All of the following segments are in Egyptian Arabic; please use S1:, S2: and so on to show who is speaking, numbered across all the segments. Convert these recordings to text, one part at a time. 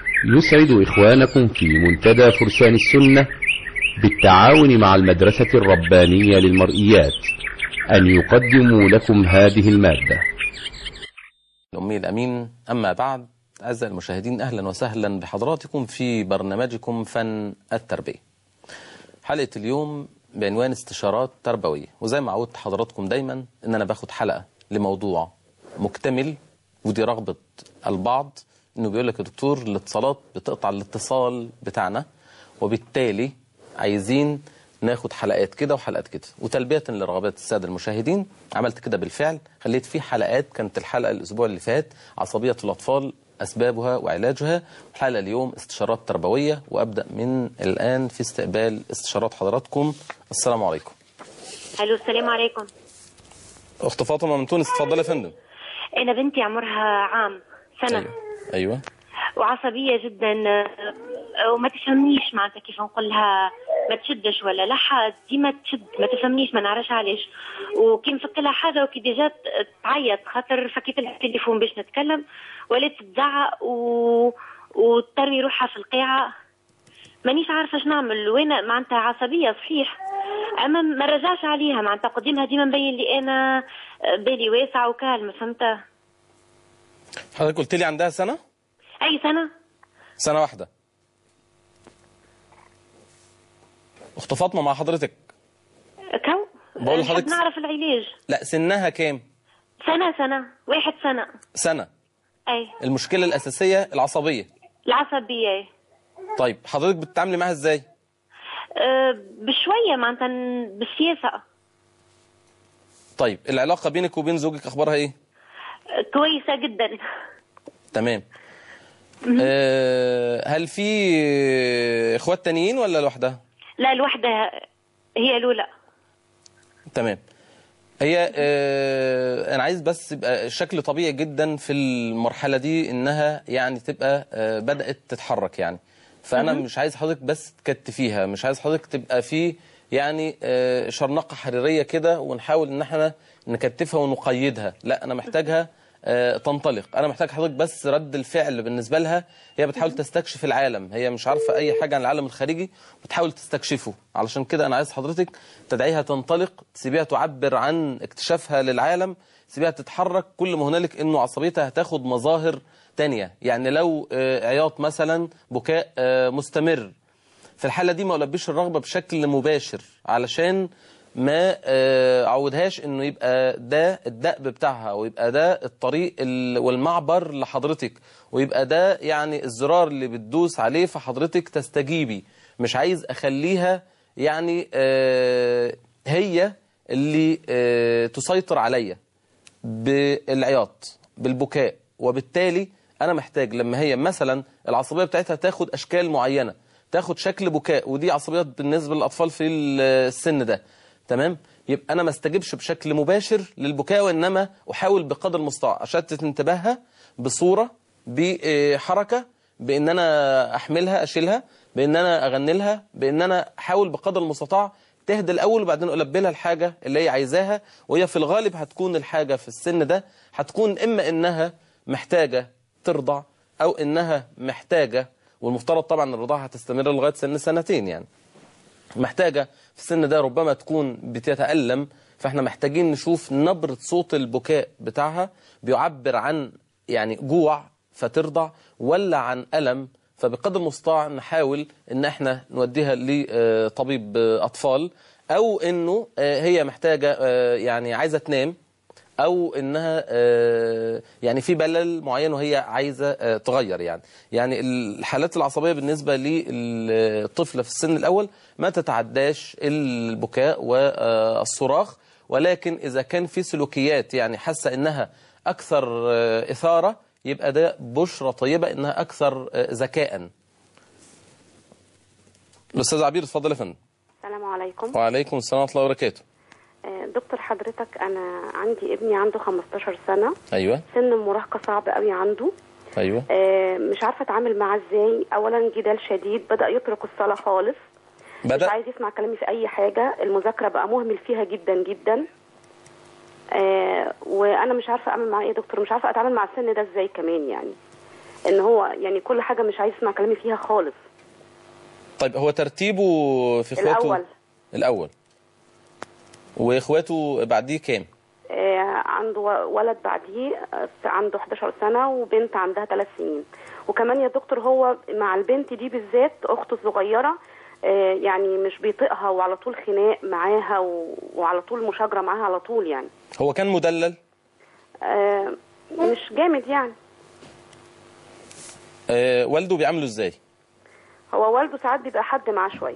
S1: يسعد إخوانكم في منتدى فرسان السنة بالتعاون مع المدرسة الربانية للمرئيات أن يقدموا لكم هذه المادة
S2: الأمي الأمين أما بعد أعزائي المشاهدين أهلا وسهلا بحضراتكم في برنامجكم فن التربية حلقة اليوم بعنوان استشارات تربوية وزي ما عودت حضراتكم دايما إن أنا باخد حلقة لموضوع مكتمل ودي رغبة البعض إنه بيقول لك يا دكتور الاتصالات بتقطع الاتصال بتاعنا وبالتالي عايزين ناخد حلقات كده وحلقات كده وتلبية لرغبات السادة المشاهدين عملت كده بالفعل خليت فيه حلقات كانت الحلقة الأسبوع اللي فات عصبية الأطفال أسبابها وعلاجها الحلقة اليوم استشارات تربوية وأبدأ من الآن في استقبال استشارات حضراتكم السلام عليكم
S3: الو السلام عليكم
S2: أخت فاطمة من تونس اتفضلي يا فندم
S3: انا بنتي عمرها عام سنه
S2: أيوة أيوة
S3: وعصبيه جدا آه، وما تفهمنيش معناتها كيف نقول لها ما تشدش ولا لحا ديما تشد ما تفهمنيش ما نعرفش علاش وكي نفك لها حاجه وكي ديجا تعيط خاطر فكيت لها التليفون باش نتكلم ولات تزعق و... وترمي روحها في القاعه مانيش عارفه اش نعمل وين معناتها عصبيه صحيح اما ما رجعش عليها معناتها قدامها ديما مبين لي انا بالي واسع وكالم فهمت
S2: حضرتك قلت لي عندها سنة
S3: اي سنه
S2: سنة واحدة أخت فاطمة مع حضرتك
S3: كو
S2: بقول
S3: نحب
S2: لحضرتك-
S3: نعرف العلاج
S2: لا سنها كام
S3: سنه سنه واحد سنه
S2: سنة
S3: اي
S2: المشكلة الأساسية العصبية
S3: العصبيه
S2: طيب حضرتك بتتعاملي معاها ازاي
S3: أه بشويه معناتها بالسياسه
S2: طيب العلاقة بينك وبين زوجك أخبارها إيه
S3: أه، كويسه جدا
S2: تمام آه هل في اخوات تانيين ولا لوحدها
S3: لا الوحده هي الاولى
S2: تمام هي آه انا عايز بس يبقى شكل طبيعي جدا في المرحله دي انها يعني تبقى آه بدات تتحرك يعني فانا مش عايز حضرتك بس تكتفيها مش عايز حضرتك تبقى في يعني آه شرنقه حريريه كده ونحاول ان احنا نكتفها ونقيدها لا انا محتاجها آه، تنطلق انا محتاج حضرتك بس رد الفعل بالنسبه لها هي بتحاول تستكشف العالم هي مش عارفه اي حاجه عن العالم الخارجي بتحاول تستكشفه علشان كده انا عايز حضرتك تدعيها تنطلق تسيبيها تعبر عن اكتشافها للعالم تسيبيها تتحرك كل ما هنالك انه عصبيتها هتاخد مظاهر تانية يعني لو آه، عياط مثلا بكاء آه، مستمر في الحالة دي ما ألبيش الرغبة بشكل مباشر علشان ما آه، أعودهاش إنه يبقى ده الدأب بتاعها ويبقى ده الطريق ال- والمعبر لحضرتك ويبقى ده يعني الزرار اللي بتدوس عليه فحضرتك تستجيبي مش عايز أخليها يعني آه، هي اللي آه، تسيطر عليا بالعياط بالبكاء وبالتالي انا محتاج لما هي مثلا العصبيه بتاعتها تاخد اشكال معينه تاخد شكل بكاء ودي عصبيات بالنسبه للاطفال في السن ده تمام يبقى انا ما استجبش بشكل مباشر للبكاء وانما احاول بقدر المستطاع اشتت انتباهها بصوره بحركه بان انا احملها اشيلها بان انا اغني لها بان انا احاول بقدر المستطاع تهدى الاول وبعدين البي لها الحاجه اللي هي عايزاها وهي في الغالب هتكون الحاجه في السن ده هتكون اما انها محتاجه ترضع او انها محتاجه والمفترض طبعا الرضاعه هتستمر لغايه سن سنتين يعني محتاجة في السن ده ربما تكون بتتألم فاحنا محتاجين نشوف نبرة صوت البكاء بتاعها بيعبر عن يعني جوع فترضع ولا عن ألم فبقدر المستطاع نحاول ان احنا نوديها لطبيب أطفال او انه آه، هي محتاجة آه، يعني عايزة تنام او انها آه، يعني في بلل معين وهي عايزه آه، تغير يعني يعني الحالات العصبيه بالنسبه للطفله في السن الاول ما تتعداش البكاء والصراخ ولكن اذا كان في سلوكيات يعني حاسه انها اكثر آه، اثاره يبقى ده بشرة طيبة إنها أكثر آه، ذكاء الأستاذ عبير اتفضل يا فندم
S4: السلام عليكم
S2: وعليكم السلام ورحمة الله وبركاته
S4: آه، دكتور حضرتك انا عندي ابني عنده 15 سنه
S2: أيوه
S4: سن المراهقه صعب قوي عنده
S2: أيوه
S4: آه، مش عارفه اتعامل معاه ازاي اولا جدال شديد بدا يترك الصلاه خالص مش
S2: بدأ
S4: عايز يسمع كلامي في اي حاجه المذاكره بقى مهمل فيها جدا جدا آه، وانا مش عارفه اعمل معاه ايه يا دكتور مش عارفه اتعامل مع السن ده ازاي كمان يعني ان هو يعني كل حاجه مش عايز يسمع كلامي فيها خالص
S2: طيب هو ترتيبه في اخواته
S4: الأول.
S2: الاول واخواته بعديه كام
S4: آه، عنده و- ولد بعديه آه، عنده 11 سنة وبنت عندها 3 سنين وكمان يا دكتور هو مع البنت دي بالذات أخته الصغيرة آه، يعني مش بيطيقها وعلى طول خناق معاها و- وعلى طول مشاجرة معاها على طول يعني
S2: هو كان مدلل
S4: آه، مش جامد يعني
S2: آه والده بيعامله ازاي
S4: هو والده ساعات بيبقى حد معاه شوية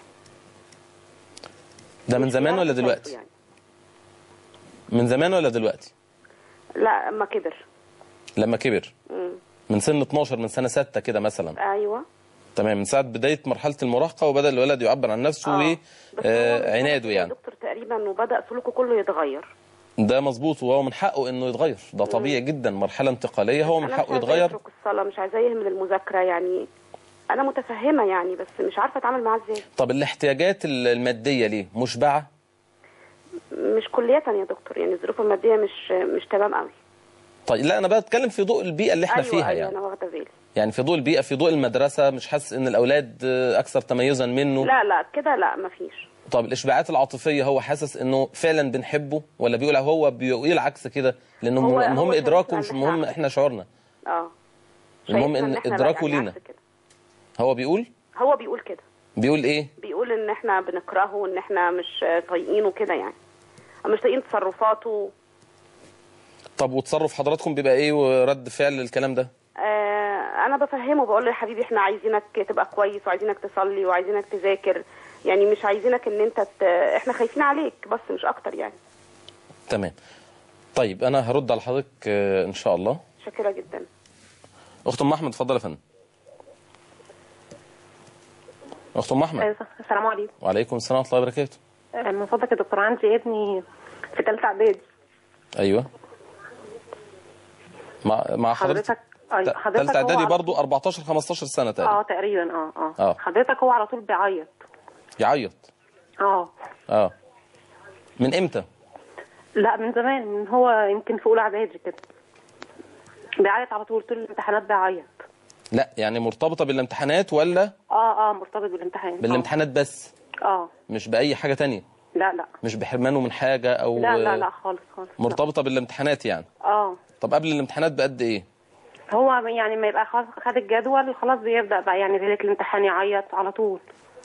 S2: ده من زمان
S4: بيعرف
S2: ولا
S4: يساعده
S2: دلوقتي
S4: يعني.
S2: من زمان ولا دلوقتي
S4: لا اما كبر
S2: لما كبر
S4: مم.
S2: من سن 12 من سنه 6 كده مثلا
S4: ايوه
S2: تمام من ساعه بدايه مرحله المراهقه وبدا الولد يعبر عن نفسه
S4: آه. بس هو
S2: وعناده
S4: يا
S2: يعني
S4: دكتور تقريبا وبدأ سلوكه كله يتغير
S2: ده مظبوط وهو من حقه انه يتغير ده طبيعي جدا مرحله انتقاليه هو من
S4: انا مش
S2: حقه
S4: عايزاه
S2: يتغير
S4: يترك الصلاه مش عايزاه يهمل المذاكره يعني انا متفهمه يعني بس مش عارفه اتعامل معاه ازاي
S2: طب الاحتياجات الماديه ليه مشبعه
S4: مش كلية يا دكتور يعني الظروف الماديه مش مش تمام قوي
S2: طيب لا انا بتكلم في ضوء البيئه اللي احنا
S4: ايوه
S2: فيها
S4: ايوه
S2: يعني
S4: انا واخده بالي
S2: يعني في ضوء البيئه في ضوء المدرسه مش حاسس ان الاولاد اكثر تميزا منه
S4: لا لا كده لا مفيش
S2: طب الاشباعات العاطفيه هو حاسس انه فعلا بنحبه ولا بيقول هو بيقول العكس كده لانه
S4: هو-
S2: مهم
S4: هو
S2: ادراكه
S4: شايفنا
S2: مش
S4: إن
S2: مهم
S4: إحنا-
S2: احنا شعورنا
S4: اه
S2: المهم
S4: شايفنا
S2: ان
S4: إحنا لا،
S2: ادراكه
S4: يعني
S2: لينا
S4: عكس كده.
S2: هو بيقول
S4: هو بيقول كده
S2: بيقول ايه
S4: بيقول ان احنا بنكرهه وان احنا مش طايقينه كده يعني مش طايقين تصرفاته
S2: طب وتصرف حضراتكم بيبقى ايه ورد فعل للكلام ده
S4: آه انا بفهمه بقول له يا حبيبي احنا عايزينك تبقى كويس وعايزينك تصلي وعايزينك تذاكر يعني مش عايزينك ان انت ت... احنا خايفين عليك بس مش اكتر يعني
S2: تمام طيب انا هرد على حضرتك آه، ان شاء الله
S4: شاكره جدا
S2: اخت ام احمد اتفضل يا فندم اخت ام احمد
S5: السلام عليكم
S2: وعليكم السلام ورحمه الله وبركاته
S5: آه، من فضلك يا دكتور عندي ابني في ثالثه اعدادي
S2: ايوه مع مع حضرتك
S5: حضرتك ايوه حضرتك
S2: ثالثه
S5: هو
S2: اعدادي
S5: على-
S2: برضو 14 15 سنه
S5: اه
S2: تقريبا
S5: تقريبا اه اه
S2: آه.
S5: حضرتك هو على طول بيعيط
S2: يعيط
S5: اه
S2: اه من امتى
S5: لا من زمان من هو يمكن في اولى اعدادي كده بيعيط على طول طول الامتحانات بيعيط
S2: لا يعني مرتبطه بالامتحانات ولا
S5: اه اه مرتبط بالامتحان آه.
S2: بالامتحانات بس
S5: اه
S2: مش باي حاجه تانية
S5: لا لا
S2: مش بحرمانه من حاجه او
S5: لا لا لا خالص خالص لا.
S2: مرتبطه بالامتحانات يعني
S5: اه
S2: طب قبل الامتحانات بقد ايه
S5: هو يعني ما يبقى خلاص خد الجدول خلاص بيبدا بقى يعني ليله الامتحان يعيط على طول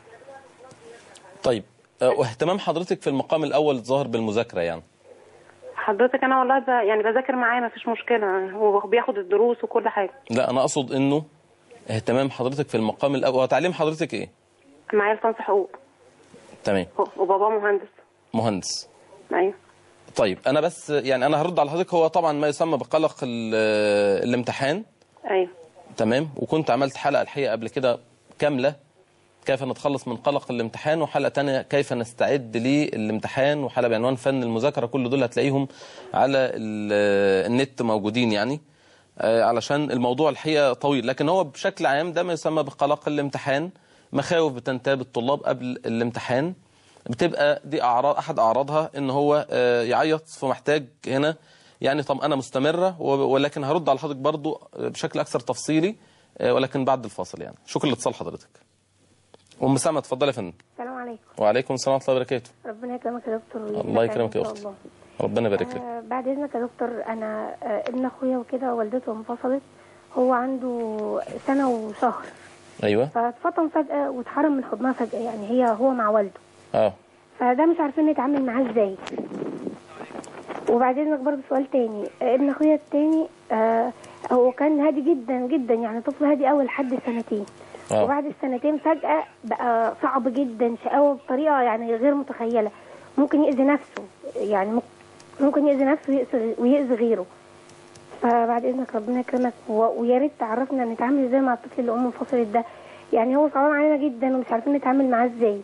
S2: طيب آه، واهتمام حضرتك في المقام الاول ظاهر بالمذاكره يعني
S5: حضرتك انا والله ب... يعني بذاكر معاه ما فيش مشكله هو بياخد الدروس وكل حاجه
S2: لا انا اقصد انه اهتمام حضرتك في المقام الاول هو تعليم حضرتك ايه
S5: معايا لسانس حقوق
S2: تمام
S5: هو- وباباه مهندس
S2: مهندس
S5: ايوه
S2: طيب انا بس يعني انا هرد على حضرتك هو طبعا ما يسمى بقلق ال- الامتحان
S5: ايوه
S2: تمام وكنت عملت حلقه الحقيقه قبل كده كامله كيف نتخلص من قلق الامتحان وحلقه تانية كيف نستعد للامتحان وحلقه بعنوان فن المذاكره كل دول هتلاقيهم على ال- النت موجودين يعني آه، علشان الموضوع الحقيقه طويل لكن هو بشكل عام ده ما يسمى بقلق الامتحان مخاوف بتنتاب الطلاب قبل الامتحان بتبقى دي اعراض احد اعراضها ان هو آه، يعيط فمحتاج هنا يعني طمأنة مستمرة و- ولكن هرد على حضرتك برضو بشكل أكثر تفصيلي آه، ولكن بعد الفاصل يعني شكرا لاتصال حضرتك أم سامة اتفضلي يا فندم
S6: السلام عليكم
S2: وعليكم السلام ورحمة الله وبركاته
S6: ربنا يكرمك يا دكتور ويجزيك
S2: الله
S6: خير
S2: يكرمك يا
S6: إن شاء
S2: أختي.
S6: الله.
S2: ربنا يبارك لك
S6: آه بعد اذنك يا دكتور انا آه ابن اخويا وكده والدته انفصلت هو عنده سنه وشهر
S2: أيوه
S6: فاتفطم فجاه واتحرم من حضنها فجاه يعني هي هو مع والده
S2: اه
S6: فده مش عارفين نتعامل معاه ازاي وبعد اذنك برضه سؤال تاني آه ابن اخويا التاني آه هو كان هادي جدا جدا يعني طفل هادي اول لحد سنتين
S2: آه.
S6: وبعد السنتين فجأة بقى صعب جدا شقاوة بطريقة يعني غير متخيلة ممكن يأذي نفسه يعني ممكن- ممكن يأذي نفسه ويأذي- ويأذي غيره فبعد إذنك ربنا يكرمك و- ويا ريت تعرفنا نتعامل ازاي مع الطفل اللي أمه انفصلت ده يعني هو صعبان علينا جدا ومش عارفين نتعامل معاه ازاي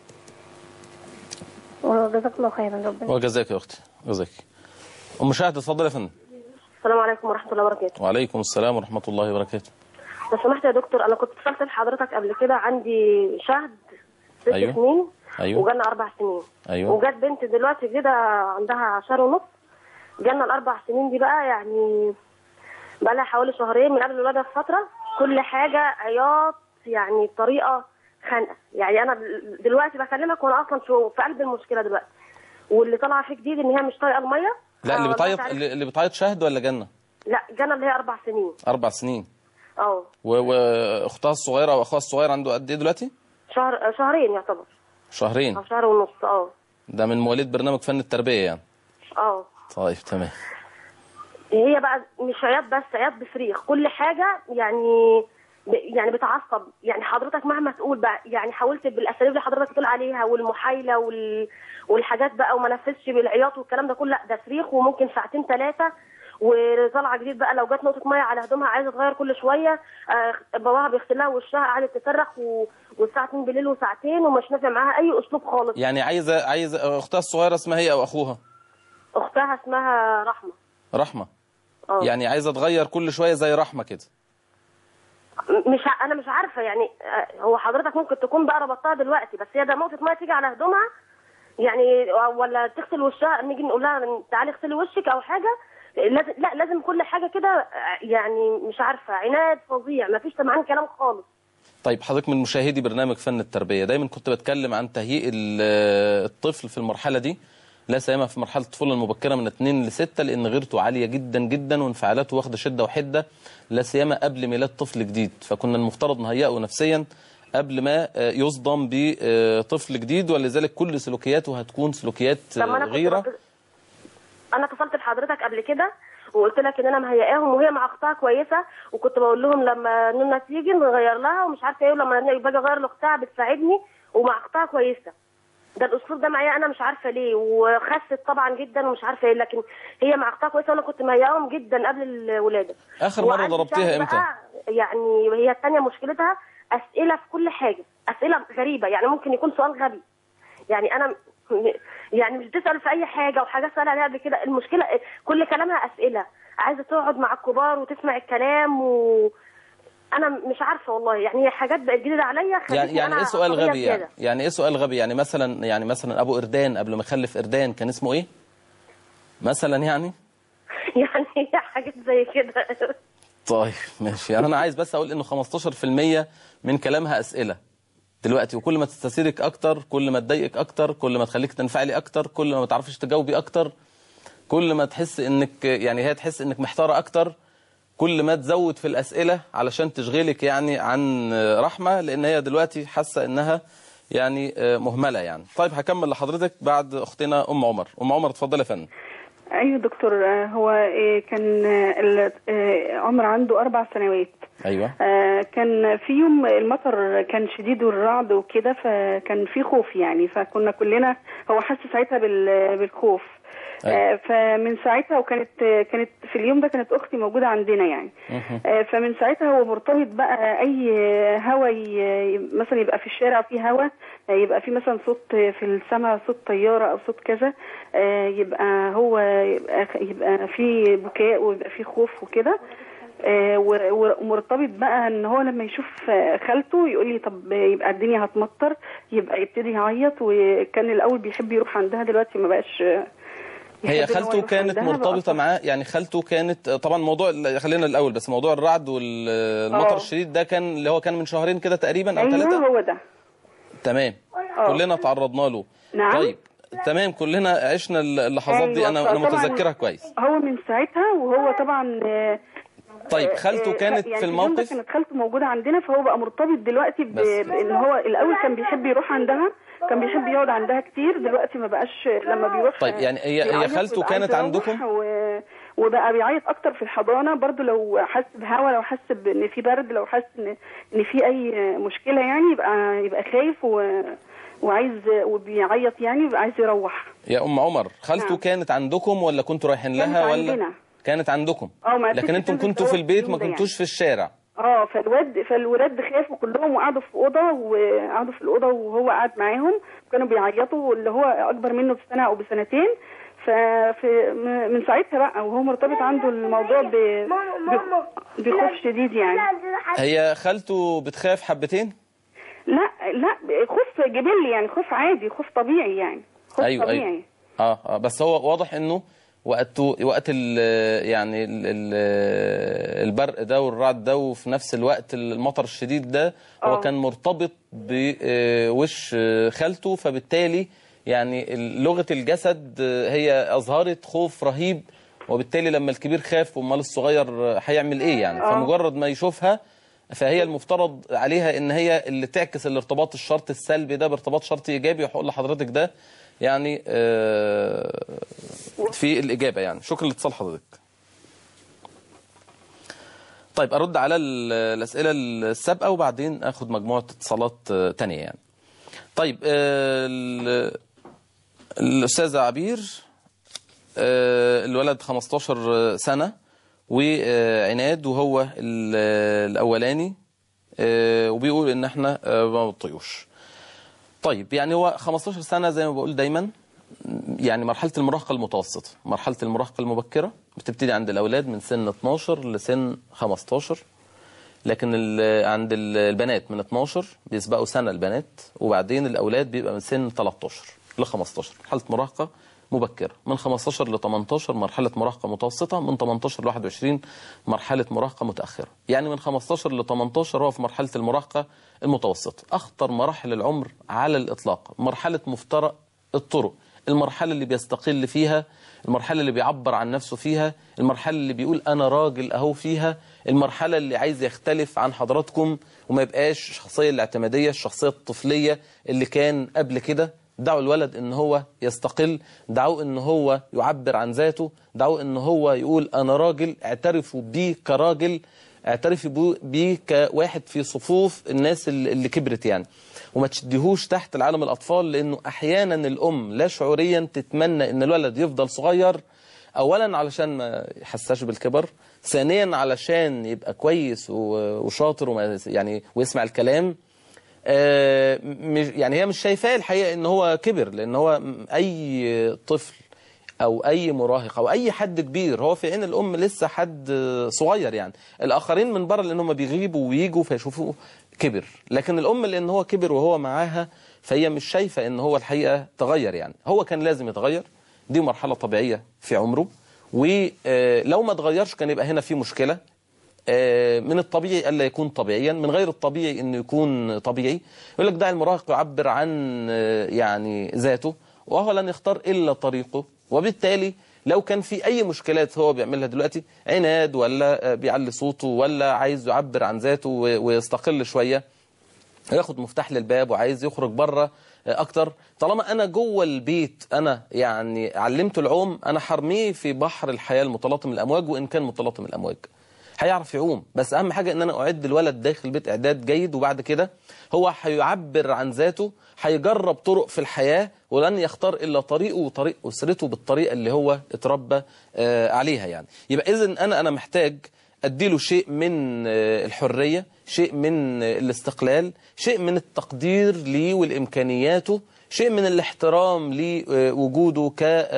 S6: وجزاك الله خيرا ربنا
S2: وجزاك يا أختي جزاك أم شاهد اتفضلي يا فندم
S7: السلام عليكم ورحمة الله وبركاته
S2: وعليكم السلام ورحمة الله وبركاته
S7: لو سمحت يا دكتور أنا كنت اتصلت لحضرتك قبل كده عندي شهد ست
S2: أيوه.
S7: سنين
S2: أيوه.
S7: وجالنا أربع سنين
S2: أيوه.
S7: وجات بنت دلوقتي كده عندها شهر ونص جالنا الأربع سنين دي بقى يعني بقى لها حوالي شهرين من قبل الولادة بفترة كل حاجه عياط يعني بطريقه خانقه يعني انا دلوقتي بكلمك وانا اصلا شو في قلب المشكله دلوقتي واللي طالعه فيه جديد ان هي مش طايقه الميه
S2: لا اللي
S7: آه،
S2: بتعيط
S7: والله تعالى-
S2: اللي اللي بتعيط شهد ولا جنه
S7: لا جانا اللي هي اربع سنين
S2: اربع سنين
S7: اه
S2: و- واختها الصغيره واخوها الصغير عنده قد ايه دلوقتي
S7: شهر شهرين يعتبر
S2: شهرين
S7: او شهر ونص اه
S2: ده من مواليد برنامج فن التربيه يعني
S7: اه
S2: طيب تمام
S7: هي بقى مش عياط بس عياط بصريخ كل حاجه يعني ب- يعني بتعصب يعني حضرتك مهما تقول بقى يعني حاولت بالاساليب اللي حضرتك بتقول عليها والمحايله وال والحاجات بقى وما نفذش بالعياط والكلام ده كله لا ده صريخ وممكن ساعتين ثلاثه وطالعه جديد بقى لو جت نقطه ميه على هدومها عايزه تغير كل شويه آه، باباها بيغسل لها وشها قعدت تصرخ و... والساعه 2 بالليل وساعتين ومش نافع معاها اي اسلوب خالص
S2: يعني عايزه عايزه اختها الصغيره اسمها ايه او اخوها
S7: اختها اسمها رحمه
S2: رحمه
S7: اه
S2: يعني عايزه تغير كل شويه زي رحمه كده
S7: مش ع- انا مش عارفه يعني آه، هو حضرتك ممكن تكون بقى ربطتها دلوقتي بس هي ده نقطه ميه تيجي على هدومها يعني ولا تغسل وشها نيجي نقول لها تعالي اغسلي وشك او حاجه لازم لا لازم كل حاجه كده آه، يعني مش عارفه عناد فظيع ما فيش سمعان كلام خالص
S2: طيب حضرتك من مشاهدي برنامج فن التربيه دايما كنت بتكلم عن تهيئ ال- الطفل في المرحله دي لا سيما في مرحله الطفوله المبكره من 2 ل 6 لان غيرته عاليه جدا جدا وانفعالاته واخده شده وحده لا سيما قبل ميلاد طفل جديد فكنا المفترض نهيئه نفسيا قبل ما آه، يصدم بطفل جديد ولذلك كل سلوكياته هتكون سلوكيات
S7: طب ما
S2: آه،
S7: انا كنت
S2: غيره
S7: بت- انا اتصلت بحضرتك قبل كده وقلت لك ان انا مهيئاهم وهي مع اختها كويسه وكنت بقول لهم لما نونا تيجي نغير لها ومش عارفه ايه ولما باجي اغير لاختها بتساعدني ومع اختها كويسه ده الاسلوب ده معايا انا مش عارفه ليه وخست طبعا جدا ومش عارفه ايه لكن هي مع اختها كويسه وانا كنت مهيئاهم جدا قبل الولاده
S2: آخر مرة
S7: وعندي
S2: ضربتيها
S7: شهد
S2: إمتى؟
S7: بقى يعني هي الثانيه مشكلتها اسئله في كل حاجه اسئله غريبه يعني ممكن يكون سؤال غبي يعني انا م- يعني مش بتسال في اي حاجه وحاجه سال عليها قبل كده المشكله كل كلامها اسئله عايزه تقعد مع الكبار وتسمع الكلام و انا مش عارفه والله يعني هي حاجات بقت جديده عليا خلتني
S2: يعني يعني
S7: أنا
S2: ايه سؤال
S7: عصبية
S2: غبي يعني
S7: زيادة.
S2: يعني ايه سؤال غبي يعني مثلا يعني مثلا ابو اردان قبل ما يخلف اردان كان اسمه ايه مثلا يعني
S7: يعني هي حاجات زي كده
S2: طيب ماشي يعني انا عايز بس اقول انه 15% من كلامها اسئله دلوقتي وكل ما تستثيرك اكتر كل ما تضايقك اكتر كل ما تخليك تنفعلي اكتر كل ما ما تعرفيش تجاوبي اكتر كل ما تحس انك يعني هي تحس انك محتاره اكتر كل ما تزود في الاسئله علشان تشغلك يعني عن رحمه لان هي دلوقتي حاسه انها يعني مهمله يعني طيب هكمل لحضرتك بعد اختنا ام عمر ام عمر اتفضلي يا فندم
S8: ايوه دكتور آه، هو آه، كان آه، ال- آه، عمر عنده اربع سنوات
S2: ايوه
S8: آه، كان في يوم المطر كان شديد والرعد وكده فكان في خوف يعني فكنا كلنا هو حس ساعتها بال- بالخوف آه، فمن ساعتها وكانت آه، كانت في اليوم ده كانت اختي موجوده عندنا يعني آه، فمن ساعتها هو مرتبط بقى اي هوا ي- مثلا يبقى في الشارع في هوا آه، يبقى في مثلا صوت في السماء صوت طياره او صوت كذا آه، يبقى هو يبقى يبقى في بكاء ويبقى في خوف وكده آه، و- و- ومرتبط بقى ان هو لما يشوف آه، خالته يقول لي طب يبقى الدنيا هتمطر يبقى يبتدي يعيط وكان الاول بيحب يروح عندها دلوقتي ما بقاش آه،
S2: هي
S8: يحب إن هو
S2: خالته
S8: يروح
S2: كانت
S8: عندها بقى
S2: مرتبطه معاه يعني خالته كانت طبعا موضوع خلينا الاول بس موضوع الرعد والمطر
S8: آه.
S2: الشديد ده كان اللي هو كان من شهرين كده تقريبا او
S8: ايوه
S2: ثلاثه
S8: هو ده
S2: تمام
S8: آه.
S2: كلنا تعرضنا له
S8: نعم.
S2: طيب تمام كلنا عشنا اللحظات دي
S8: أيوة،
S2: انا انا
S8: فطبعاً
S2: متذكرها كويس
S8: هو من ساعتها وهو طبعا آه،
S2: طيب
S8: آه،
S2: خالته
S8: آه،
S2: كانت
S8: يعني
S2: في
S8: اليوم ده
S2: الموقف
S8: كانت خالته موجوده عندنا فهو بقى مرتبط دلوقتي ب-
S2: بس.
S8: بان هو الاول كان بيحب يروح عندها كان بيحب يقعد عندها كتير دلوقتي ما بقاش لما بيروح
S2: طيب، يعني هي- هي
S8: بيعيط
S2: خالته
S8: ويبقى
S2: كانت
S8: عايز
S2: عندكم؟
S8: يروح و... وبقى بيعيط اكتر في الحضانه برضو لو حس بهوا لو حس بان في برد لو حس ان ان في اي مشكله يعني يبقى يبقى خايف و... وعايز وبيعيط يعني يبقى عايز يروح
S2: يا ام عمر خالته
S8: نعم.
S2: كانت عندكم ولا كنتوا رايحين
S8: كانت
S2: لها ولا
S8: عندنا.
S2: كانت عندكم
S8: اه ما
S2: لكن
S8: عرفتش
S2: انتم
S8: تنزل
S2: كنتوا في
S8: خالص
S2: البيت ما
S8: اليوم ده
S2: كنتوش في الشارع
S8: اه فالواد فالولاد خافوا كلهم وقعدوا في اوضه وقعدوا في الاوضه وهو قاعد معاهم كانوا بيعيطوا اللي هو اكبر منه بسنه او بسنتين ففي م- من ساعتها بقى وهو مرتبط عنده الموضوع ب... ب... بخوف شديد يعني
S2: هي خالته بتخاف حبتين
S8: لا لا خوف جبلي يعني خوف عادي خوف طبيعي يعني خوف
S2: ايوه
S8: طبيعي
S2: ايوه اه اه بس هو واضح انه وقت وقت ال يعني ال ال البرق ده والرعد ده وفي نفس الوقت المطر الشديد ده هو
S7: آه.
S2: كان مرتبط بوش خالته فبالتالي يعني لغة الجسد هي أظهرت خوف رهيب وبالتالي لما الكبير خاف امال الصغير هيعمل ايه يعني
S7: آه.
S2: فمجرد ما يشوفها فهي المفترض عليها ان هي اللي تعكس الارتباط الشرط السلبي ده بارتباط شرطي ايجابي وهقول لحضرتك ده يعني آه، في الاجابه يعني شكرا لاتصال حضرتك طيب ارد على ال- الاسئله السابقه وبعدين اخد مجموعه اتصالات آه، تانية يعني طيب آه، ال- الاستاذه عبير آه، الولد 15 سنة وعناد وهو ال- الأولاني آه، وبيقول إن إحنا آه، ما بنطيقوش طيب يعني هو 15 سنة زي ما بقول دايما يعني مرحلة المراهقة المتوسطة مرحلة المراهقة المبكرة بتبتدي عند الأولاد من سن 12 لسن 15 لكن ال- عند ال- البنات من 12 بيسبقوا سنة البنات وبعدين الأولاد بيبقى من سن 13 ل 15 مرحلة مراهقة مبكرة من 15 ل 18 مرحلة مراهقة متوسطة من 18 ل 21 مرحلة مراهقة متأخرة يعني من 15 ل 18 هو في مرحلة المراهقة المتوسطة أخطر مراحل العمر على الإطلاق مرحلة مفترق الطرق المرحلة اللي بيستقل فيها المرحلة اللي بيعبر عن نفسه فيها المرحلة اللي بيقول أنا راجل أهو فيها المرحلة اللي عايز يختلف عن حضراتكم وما يبقاش الشخصية الاعتمادية الشخصية الطفلية اللي كان قبل كده دعوا الولد ان هو يستقل دعوا ان هو يعبر عن ذاته دعوا ان هو يقول انا راجل اعترفوا بيه كراجل اعترفي بو- بيه كواحد في صفوف الناس اللي اللي كبرت يعني وما تشديهوش تحت العالم الأطفال لأنه أحيانا الأم لا شعوريا تتمنى أن الولد يفضل صغير أولا علشان ما يحساش بالكبر ثانيا علشان يبقى كويس و- وشاطر وما يعني ويسمع الكلام آه، مش يعني هي مش شايفاه الحقيقة ان هو كبر لان هو م- اي طفل او اي مراهق او اي حد كبير هو في عين الام لسه حد صغير يعني الاخرين من بره لان هم بيغيبوا ويجوا فيشوفوه كبر لكن الام لان هو كبر وهو معاها فهي مش شايفة ان هو الحقيقة تغير يعني هو كان لازم يتغير دي مرحلة طبيعية في عمره ولو ما تغيرش كان يبقى هنا في مشكلة آه، من الطبيعي ألا يكون طبيعيا من غير الطبيعي أنه يكون طبيعي يقول لك دع المراهق يعبر عن آه، يعني ذاته وهو لن يختار إلا طريقه وبالتالي لو كان في أي مشكلات هو بيعملها دلوقتي عناد ولا آه، بيعلي صوته ولا عايز يعبر عن ذاته و- ويستقل شوية ياخد مفتاح للباب وعايز يخرج بره اكتر طالما انا جوه البيت انا يعني علمته العوم انا حرميه في بحر الحياه المتلاطم الامواج وان كان متلاطم الامواج هيعرف يعوم بس اهم حاجه ان انا اعد الولد داخل البيت اعداد جيد وبعد كده هو هيعبر عن ذاته هيجرب طرق في الحياه ولن يختار الا طريقه وطريق اسرته بالطريقه اللي هو اتربى آه، عليها يعني يبقى اذا انا انا محتاج اديله شيء من آه، الحريه شيء من آه، الاستقلال شيء من التقدير ليه والامكانياته شيء من الاحترام لوجوده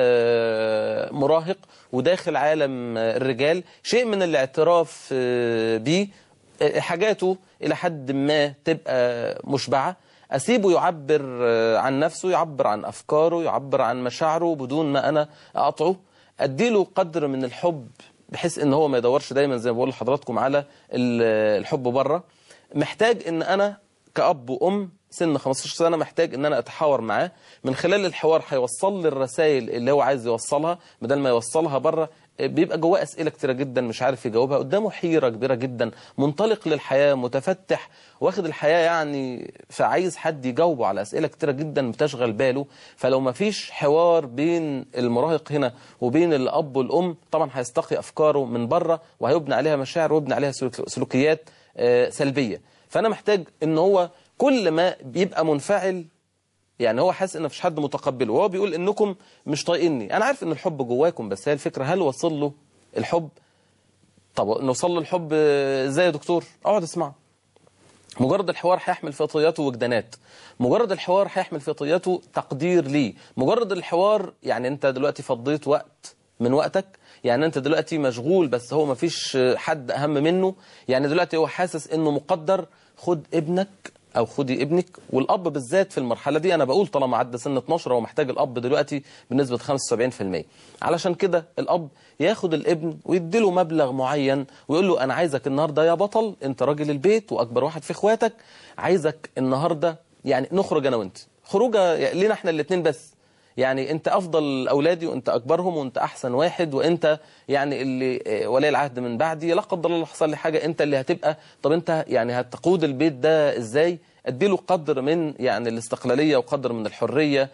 S2: كمراهق وداخل عالم آه، الرجال شيء من الاعتراف آه، بيه آه، حاجاته الى حد ما تبقى مشبعه اسيبه يعبر آه، عن نفسه يعبر عن افكاره يعبر عن مشاعره بدون ما انا اقطعه اديله قدر من الحب بحيث ان هو ما يدورش دايما زي ما بقول لحضراتكم على ال- الحب بره محتاج ان انا كأب وأم سن 15 سنة محتاج ان انا اتحاور معاه من خلال الحوار هيوصل لي الرسائل اللي هو عايز يوصلها بدل ما يوصلها بره بيبقى جواه اسئله كتيره جدا مش عارف يجاوبها قدامه حيره كبيره جدا منطلق للحياه متفتح واخد الحياه يعني فعايز حد يجاوبه على اسئله كتيره جدا بتشغل باله فلو ما فيش حوار بين المراهق هنا وبين الاب والام طبعا هيستقي افكاره من بره وهيبني عليها مشاعر ويبني عليها سلوك- سلوكيات آه، سلبيه فانا محتاج ان هو كل ما بيبقى منفعل يعني هو حاسس ان مفيش حد متقبله وهو بيقول انكم مش طايقيني انا عارف ان الحب جواكم بس هي الفكره هل وصل له الحب طب نوصل له الحب ازاي يا دكتور اقعد اسمعه مجرد الحوار هيحمل في طياته وجدانات مجرد الحوار هيحمل في طياته تقدير ليه مجرد الحوار يعني انت دلوقتي فضيت وقت من وقتك يعني انت دلوقتي مشغول بس هو مفيش حد اهم منه يعني دلوقتي هو حاسس انه مقدر خد ابنك او خدي ابنك والاب بالذات في المرحله دي انا بقول طالما عدى سن 12 هو محتاج الاب دلوقتي بنسبه 75% علشان كده الاب ياخد الابن ويديله مبلغ معين ويقول له انا عايزك النهارده يا بطل انت راجل البيت واكبر واحد في اخواتك عايزك النهارده يعني نخرج انا وانت خروجه لينا احنا الاثنين بس يعني انت افضل اولادي وانت اكبرهم وانت احسن واحد وانت يعني اللي آه، ولي العهد من بعدي لا قدر الله حصل لي حاجه انت اللي هتبقى طب انت يعني هتقود البيت ده ازاي اديله قدر من يعني الاستقلاليه وقدر من الحريه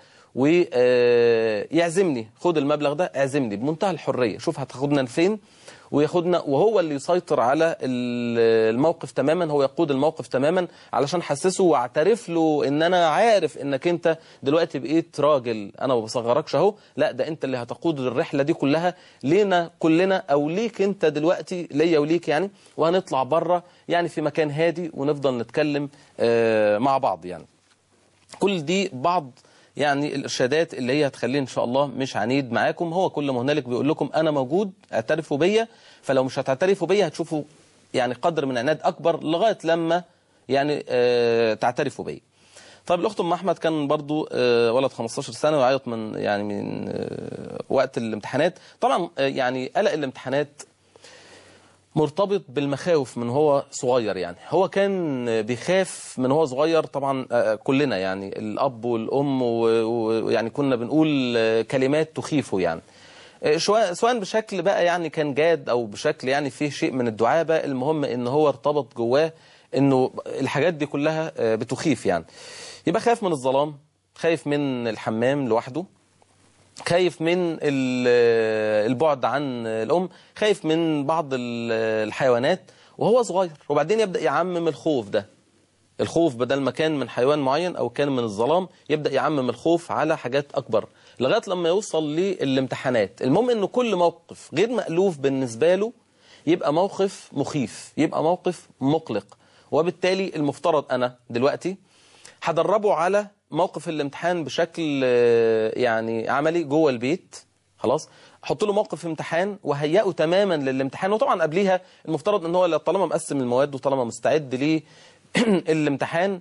S2: ويعزمني خد المبلغ ده اعزمني بمنتهى الحريه شوف هتاخدنا لفين وياخدنا وهو اللي يسيطر على ال- الموقف تماما هو يقود الموقف تماما علشان حسسه واعترف له ان انا عارف انك انت دلوقتي بقيت راجل انا ما بصغركش اهو لا ده انت اللي هتقود الرحله دي كلها لينا كلنا او ليك انت دلوقتي ليا وليك يعني وهنطلع بره يعني في مكان هادي ونفضل نتكلم آه، مع بعض يعني كل دي بعض يعني الارشادات اللي هي هتخليني ان شاء الله مش عنيد معاكم هو كل ما هنالك بيقول لكم انا موجود اعترفوا بيا فلو مش هتعترفوا بيا هتشوفوا يعني قدر من عناد اكبر لغايه لما يعني آه تعترفوا بيا طيب الاخت ام احمد كان برضو آه ولد 15 سنه ويعيط من يعني من آه وقت الامتحانات طبعا آه يعني قلق الامتحانات مرتبط بالمخاوف من هو صغير يعني هو كان بيخاف من هو صغير طبعا آه، كلنا يعني الأب والأم و- ويعني كنا بنقول آه، كلمات تخيفه يعني آه، شوا- سواء بشكل بقى يعني كان جاد أو بشكل يعني فيه شيء من الدعابة المهم إن هو ارتبط جواه إنه الحاجات دي كلها آه، بتخيف يعني يبقى خايف من الظلام خايف من الحمام لوحده خايف من ال- البعد عن الأم خايف من بعض ال- الحيوانات وهو صغير وبعدين يبدأ يعمم الخوف ده الخوف بدل ما كان من حيوان معين أو كان من الظلام يبدأ يعمم الخوف على حاجات أكبر لغاية لما يوصل للامتحانات المهم أنه كل موقف غير مألوف بالنسبة له يبقى موقف مخيف يبقى موقف مقلق وبالتالي المفترض أنا دلوقتي هدربه على موقف الامتحان بشكل آه، يعني عملي جوه البيت خلاص احط له موقف امتحان وهيئه تماما للامتحان وطبعا قبليها المفترض ان هو طالما مقسم المواد وطالما مستعد للامتحان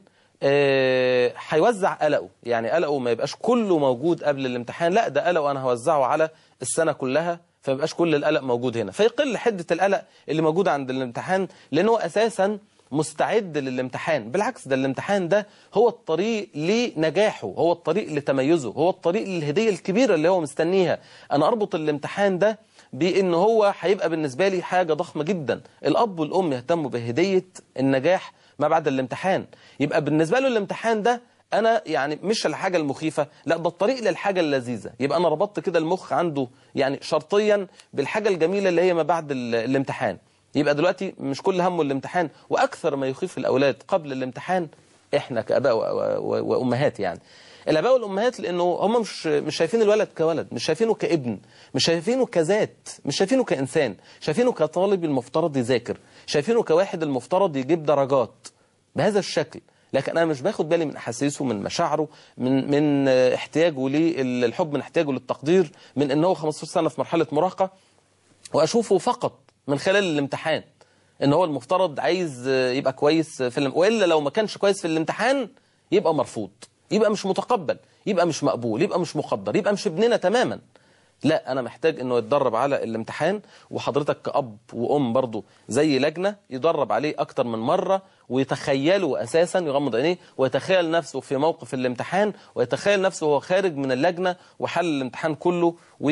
S2: آه، هيوزع قلقه يعني قلقه ما يبقاش كله موجود قبل الامتحان لا ده قلقه انا هوزعه على السنه كلها فما يبقاش كل القلق موجود هنا فيقل حده القلق اللي موجوده عند الامتحان لان هو اساسا مستعد للامتحان بالعكس ده الامتحان ده هو الطريق لنجاحه هو الطريق لتميزه هو الطريق للهدية الكبيرة اللي هو مستنيها أنا أربط الامتحان ده بأن هو هيبقى بالنسبة لي حاجة ضخمة جدا الأب والأم يهتموا بهدية النجاح ما بعد الامتحان يبقى بالنسبة له الامتحان ده أنا يعني مش الحاجة المخيفة لا ده الطريق للحاجة اللذيذة يبقى أنا ربطت كده المخ عنده يعني شرطيا بالحاجة الجميلة اللي هي ما بعد ال- الامتحان يبقى دلوقتي مش كل همه الامتحان واكثر ما يخيف الاولاد قبل الامتحان احنا كاباء و- و- وامهات يعني الاباء والامهات لانه هم مش مش شايفين الولد كولد مش شايفينه كابن مش شايفينه كذات مش شايفينه كانسان شايفينه كطالب المفترض يذاكر شايفينه كواحد المفترض يجيب درجات بهذا الشكل لكن انا مش باخد بالي من احاسيسه من مشاعره من من آه، احتياجه للحب من احتياجه للتقدير من ان هو 15 سنه في مرحله مراهقه واشوفه فقط من خلال الامتحان ان هو المفترض عايز يبقى كويس في الام... والا لو ما كانش كويس في الامتحان يبقى مرفوض يبقى مش متقبل يبقى مش مقبول يبقى مش مقدر يبقى مش ابننا تماما لا انا محتاج انه يتدرب على الامتحان وحضرتك كأب وام برضه زي لجنة يدرب عليه اكتر من مرة ويتخيله اساسا يغمض عينيه ويتخيل نفسه في موقف الامتحان ويتخيل نفسه وهو خارج من اللجنة وحل الامتحان كله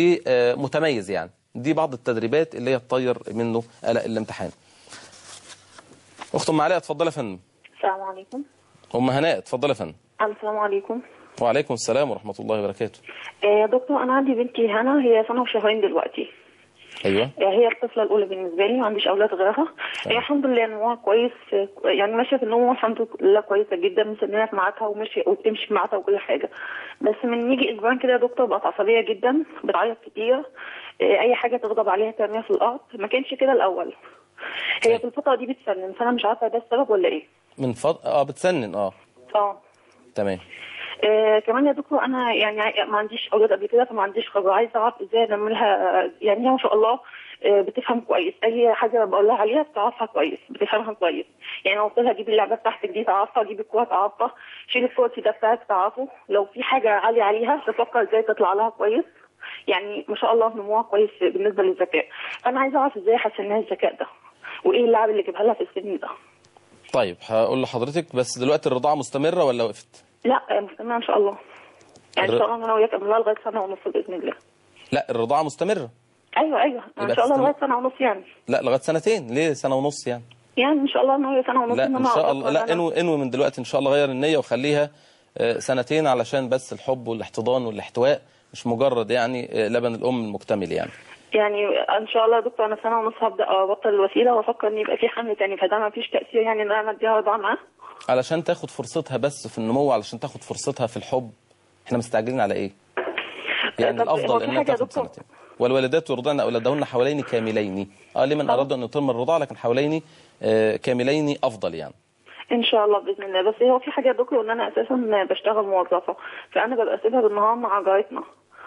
S2: ومتميز يعني دي بعض التدريبات اللي هي تطير منه قلق الامتحان اخت ام علاء اتفضلي يا فندم
S9: السلام عليكم
S2: ام هناء اتفضلي يا فندم
S9: السلام عليكم
S2: وعليكم السلام ورحمة الله وبركاته
S9: آه، يا دكتور انا عندي بنتي هنا هي سنه وشهرين دلوقتي
S2: ايوه
S9: آه، هي الطفله الاولى بالنسبه لي ما عنديش اولاد غيرها هي الحمد لله نوعها كويس آه، يعني ماشيه في النوم الحمد لله كويسه جدا مستنيه في ميعادها وماشيه وبتمشي في ميعادها وكل حاجه بس من يجي اسبوعين كده يا دكتور بقت عصبيه جدا بتعيط كتير آه، اي حاجه تغضب عليها ترميها في الارض ما كانش كده الاول هي في الفتره دي بتسنن فانا مش عارفه ده السبب ولا ايه
S2: من فض... اه بتسنن اه
S9: اه
S2: تمام
S9: آه كمان يا دكتور انا يعني ما عنديش اولاد قبل كده فما عنديش خبره عايزه اعرف ازاي انملها يعني هي ما شاء الله آه، بتفهم كويس اي حاجه بقول لها عليها بتعرفها كويس بتفهمها كويس يعني لو قلت لها جيبي اللعبه بتاعتك دي تعرفها جيبي الكوره تعرفها شيلي الكوتشي ده بتاعك تعرفه لو في حاجه عاليه عليها تفكر ازاي تطلع لها كويس يعني ما شاء الله نموها كويس بالنسبه للذكاء انا عايزه اعرف ازاي احسن الذكاء ده وايه اللعب اللي اجيبها لها في السن ده
S2: طيب هقول لحضرتك بس دلوقتي الرضاعه مستمره ولا وقفت
S9: لا آه، مستمره ان شاء الله يعني ان شاء الله انا وياك قبلها لغايه سنه ونص باذن الله
S2: لا الرضاعه مستمره
S9: ايوه ايوه ان
S2: يبقى
S9: شاء الله
S2: تستمر.
S9: لغايه سنه ونص يعني
S2: لا لغايه سنتين ليه سنه ونص يعني
S9: يعني ان شاء الله ان هي سنه ونص
S2: لا
S9: إن
S2: ان
S9: أنا
S2: شاء
S9: أقدر
S2: الله لا
S9: أنا-
S2: انوي انوي من دلوقتي ان شاء الله غير النيه وخليها آه، سنتين علشان بس الحب والاحتضان والاحتواء مش مجرد يعني آه، لبن الام المكتمل يعني
S9: يعني ان شاء الله يا دكتور انا سنه ونص هبدا ابطل الوسيله وافكر ان يبقى في حمل تاني فده ما فيش تاثير يعني ان انا اديها رضاعه معاه
S2: علشان تاخد فرصتها بس في النمو علشان تاخد فرصتها في الحب احنا مستعجلين على ايه يعني
S9: طب هو
S2: الافضل
S9: في
S2: انها
S9: حاجة يا
S2: تاخد
S9: دكتور؟
S2: سنتين والوالدات يرضعن اولادهن حوالين كاملين اه لمن اراد ان يتم الرضاعه لكن حوالين آه، كاملين افضل يعني
S9: ان شاء الله باذن الله بس هو في حاجه يا دكتور ان انا اساسا بشتغل موظفه فانا ببقى سيبها بالنهار مع جارتنا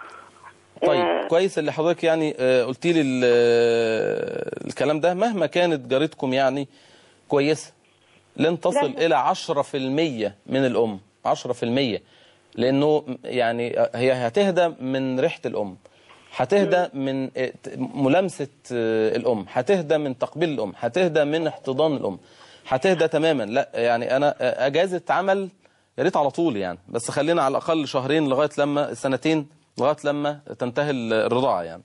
S2: طيب كويس اللي حضرتك يعني آه، قلتي لي ال- آه، الكلام ده مهما كانت جارتكم يعني كويسه لن تصل
S9: لا.
S2: الى 10% من الام 10% لانه يعني هي هتهدى من ريحه الام هتهدى من آه، ملامسه آه، الام هتهدى من تقبيل الام هتهدى من احتضان الام هتهدى تماما لا يعني انا آه، اجازه عمل يا ريت على طول يعني بس خلينا على الاقل شهرين لغايه لما سنتين لغايه لما تنتهي الرضاعه يعني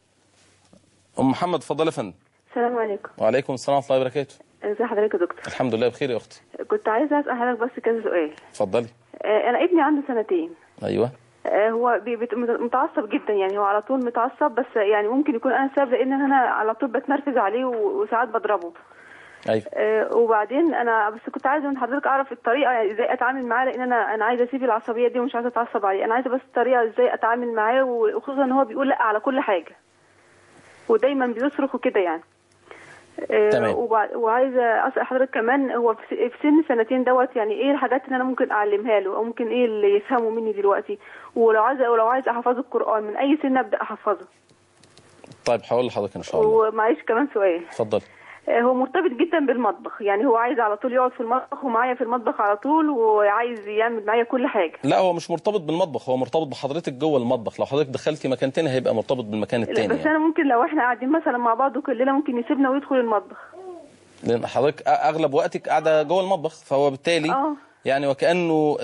S2: ام محمد اتفضلي يا فندم
S10: السلام عليكم
S2: وعليكم السلام ورحمه الله وبركاته
S10: ازي حضرتك يا دكتور
S2: الحمد لله بخير يا اختي
S10: كنت عايزه اسال حضرتك بس كذا سؤال
S2: اتفضلي
S10: آه، انا ابني عنده سنتين
S2: ايوه
S10: آه، هو بي- بت- متعصب جدا يعني هو على طول متعصب بس يعني ممكن يكون انا السبب لان انا على طول بتنرفز عليه و- وساعات بضربه
S2: ايوه
S10: آه، وبعدين انا بس كنت عايزه من حضرتك اعرف الطريقه يعني ازاي اتعامل معاه لان انا انا عايزه اسيب العصبيه دي ومش عايزه اتعصب عليه انا عايزه بس الطريقه ازاي اتعامل معاه وخصوصا ان هو بيقول لا على كل حاجه ودايما بيصرخ وكده يعني آه،
S2: تمام.
S10: وبع- وعايزه اسال حضرتك كمان هو في س- في سن سنتين دوت يعني ايه الحاجات اللي انا ممكن اعلمها له او ممكن ايه اللي يفهمه مني دلوقتي ولو عايزه ولو عايزه احفظه القران من اي سن ابدا احفظه
S2: طيب هقول لحضرتك ان شاء الله
S10: ومعيش كمان سؤال
S2: اتفضلي
S10: آه، هو مرتبط جدا بالمطبخ يعني هو عايز على طول يقعد في المطبخ ومعايا في المطبخ على طول وعايز يعمل معايا كل حاجه
S2: لا هو مش مرتبط بالمطبخ هو مرتبط بحضرتك جوه المطبخ لو حضرتك دخلتي مكان تاني هيبقى مرتبط بالمكان
S10: لا،
S2: التاني
S10: بس
S2: يعني
S10: انا ممكن لو احنا قاعدين مثلا مع بعض كلنا ممكن يسيبنا ويدخل المطبخ
S2: لان حضرتك أ- اغلب وقتك قاعده جوه المطبخ فهو بالتالي
S10: اه
S2: يعني وكانه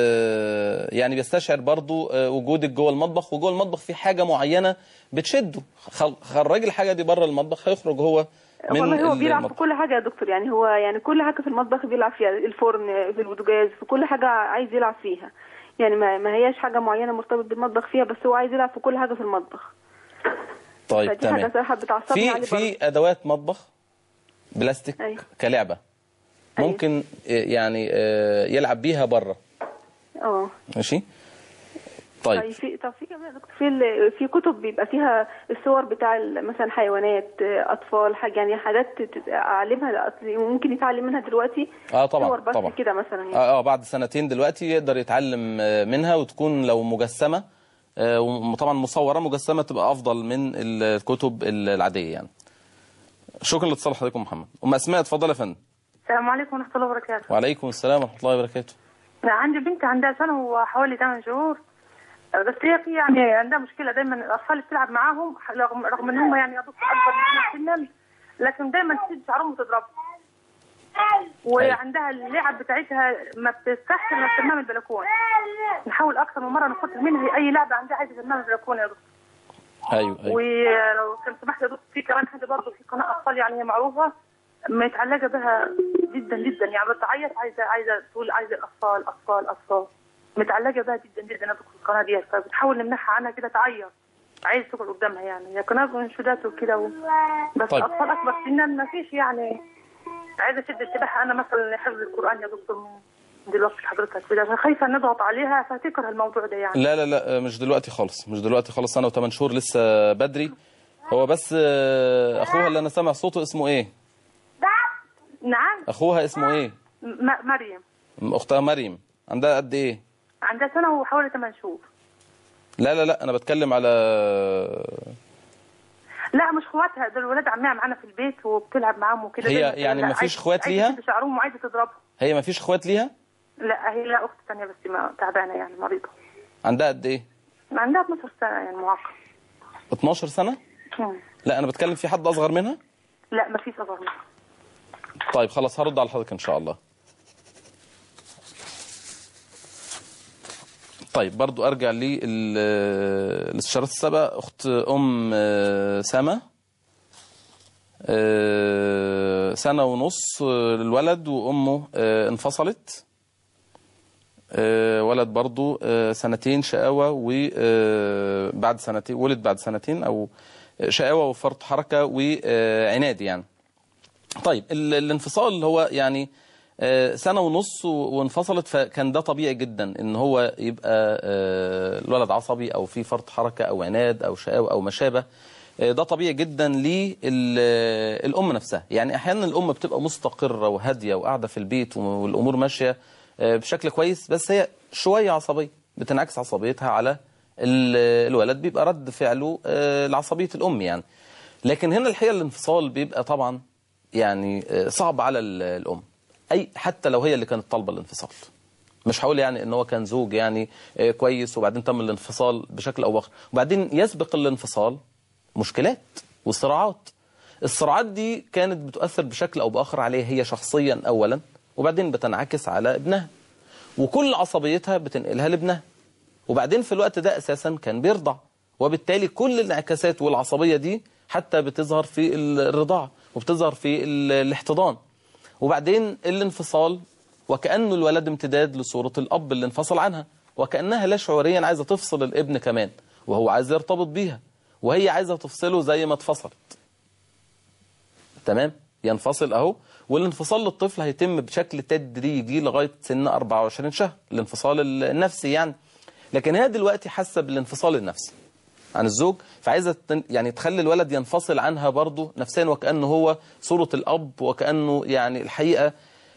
S2: آه، يعني بيستشعر برضو آه، وجودك جوه المطبخ وجوه المطبخ في حاجه معينه بتشده خل- خرجي الحاجه دي بره المطبخ هيخرج هو من
S10: والله هو بيلعب في
S2: المطبخ
S10: كل حاجه يا دكتور يعني هو يعني كل حاجه في المطبخ بيلعب فيها الفرن في البوتاجاز في كل حاجه عايز يلعب فيها يعني ما, ما هياش حاجه معينه مرتبط بالمطبخ فيها بس هو عايز يلعب في كل حاجه في المطبخ
S2: طيب
S10: فدي حاجه
S2: تمام
S10: صراحه بتعصبني
S2: في
S10: عليه برضه.
S2: في ادوات مطبخ بلاستيك
S10: أيوة.
S2: كلعبه ممكن آه، يعني آه، يلعب بيها بره
S10: اه
S2: ماشي طيب
S10: طيب في طب في كمان يا دكتور في ال- في كتب بيبقى فيها الصور بتاع ال- مثلا حيوانات آه، اطفال حاجه يعني حاجات تت- اعلمها لأط- ممكن يتعلم منها دلوقتي
S2: اه طبعا
S10: صور بس
S2: طبعا
S10: كده مثلا يعني.
S2: اه اه بعد سنتين دلوقتي يقدر يتعلم آه، منها وتكون لو مجسمه آه، وطبعا مصوره مجسمه تبقى افضل من الكتب العاديه يعني شكرا لاتصال حضرتك محمد ام اسماء اتفضل يا فندم
S11: السلام عليكم ورحمة الله وبركاته
S2: وعليكم السلام ورحمه الله وبركاته
S11: أنا عندي بنت عندها سنة وحوالي 8 شهور بس هي في يعني عندها مشكلة دايما الأطفال اللي بتلعب معاهم رغم, رغم إن هم يعني يا دكتور أكبر منها سنا لكن دايما تشد شعرهم وتضربهم وعندها اللعب بتاعتها ما بتفتحش إلا ترميها من البلكونة نحاول أكثر من مرة ناخد منها أي لعبة عندها عايزة ترميها من البلكونة يا دكتور
S2: ايوه ايوه
S11: ولو كان سمحت يا دكتور في كمان حاجه برضه في قناه اطفال يعني هي معروفه متعلقه بها جدا جدا يعني بتعيط عايزه عايزه تقول عايزه الاطفال اطفال اطفال متعلقه بها جدا جدا يا دكتور القناه ديت فبتحاول نمنعها عنها كده تعيط عايز تقعد قدامها يعني هي قناه منشودات وكده و... بس
S2: طيب.
S11: اطفال اكبر سنا ما فيش يعني عايزه اشد انتباهها انا مثلا حفظ القران يا دكتور من دلوقتي حضرتك كده خايفه نضغط عليها فتكره الموضوع ده يعني
S2: لا لا لا مش دلوقتي خالص مش دلوقتي خالص سنه وثمان شهور لسه بدري هو بس آه، اخوها اللي انا سامع صوته اسمه ايه
S11: نعم
S2: اخوها اسمه ايه
S11: م- مريم
S2: اختها مريم عندها قد ايه
S11: عندها سنه وحوالي 8 شهور
S2: لا لا لا انا بتكلم على
S11: لا مش اخواتها دول ولاد عمها معانا في البيت وبتلعب معاهم وكده
S2: هي
S11: دايماً
S2: يعني
S11: لا،
S2: مفيش
S11: عايزة-
S2: اخوات
S11: عايزة
S2: ليها؟
S11: تشد شعرهم وعايزه تضربهم
S2: هي ما فيش اخوات ليها
S11: لا هي لا اخت ثانيه بس ما تعبانه يعني مريضه
S2: عندها قد ايه
S11: عندها 12 سنه يعني معاقه
S2: 12 سنه
S11: مم.
S2: لا انا بتكلم في حد اصغر منها
S11: لا ما فيش اصغر منها
S2: طيب خلاص هرد على حضرتك ان شاء الله طيب برضو ارجع للاستشارات السابقه اخت ام آه، سما آه، سنه ونص آه، للولد وامه آه، انفصلت آه، ولد برضو آه، سنتين شقاوة وبعد سنتين ولد بعد سنتين أو شقاوة وفرط حركة وعناد يعني طيب ال- الانفصال اللي هو يعني آه، سنة ونص و- وانفصلت فكان ده طبيعي جدا ان هو يبقى آه، الولد عصبي او في فرط حركة او عناد او شقاوة او ما شابه آه، ده طبيعي جدا للأم نفسها يعني أحيانا الأم بتبقى مستقرة وهادية وقاعدة في البيت والأمور ماشية آه، بشكل كويس بس هي شوية عصبية بتنعكس عصبيتها على ال- الولد بيبقى رد فعله آه، لعصبية الأم يعني لكن هنا الحقيقة الانفصال بيبقى طبعا يعني آه، صعب على ال- الأم أي حتى لو هي اللي كانت طالبة الانفصال مش هقول يعني ان هو كان زوج يعني آه، كويس وبعدين تم الانفصال بشكل او باخر وبعدين يسبق الانفصال مشكلات وصراعات الصراعات دي كانت بتؤثر بشكل او باخر عليها هي شخصيا اولا وبعدين بتنعكس على ابنها وكل عصبيتها بتنقلها لابنها وبعدين في الوقت ده اساسا كان بيرضع وبالتالي كل الانعكاسات والعصبيه دي حتى بتظهر في الرضاعه وبتظهر في ال- الاحتضان وبعدين الانفصال وكأنه الولد امتداد لصورة الأب اللي انفصل عنها وكأنها لا شعوريا عايزة تفصل الابن كمان وهو عايز يرتبط بيها وهي عايزة تفصله زي ما اتفصلت تمام ينفصل اهو والانفصال للطفل هيتم بشكل تدريجي لغاية سن 24 شهر الانفصال النفسي يعني لكن هي دلوقتي حاسة بالانفصال النفسي عن الزوج فعايزة تن- يعني تخلي الولد ينفصل عنها برضه نفسيا وكأنه هو صورة الأب وكأنه يعني الحقيقة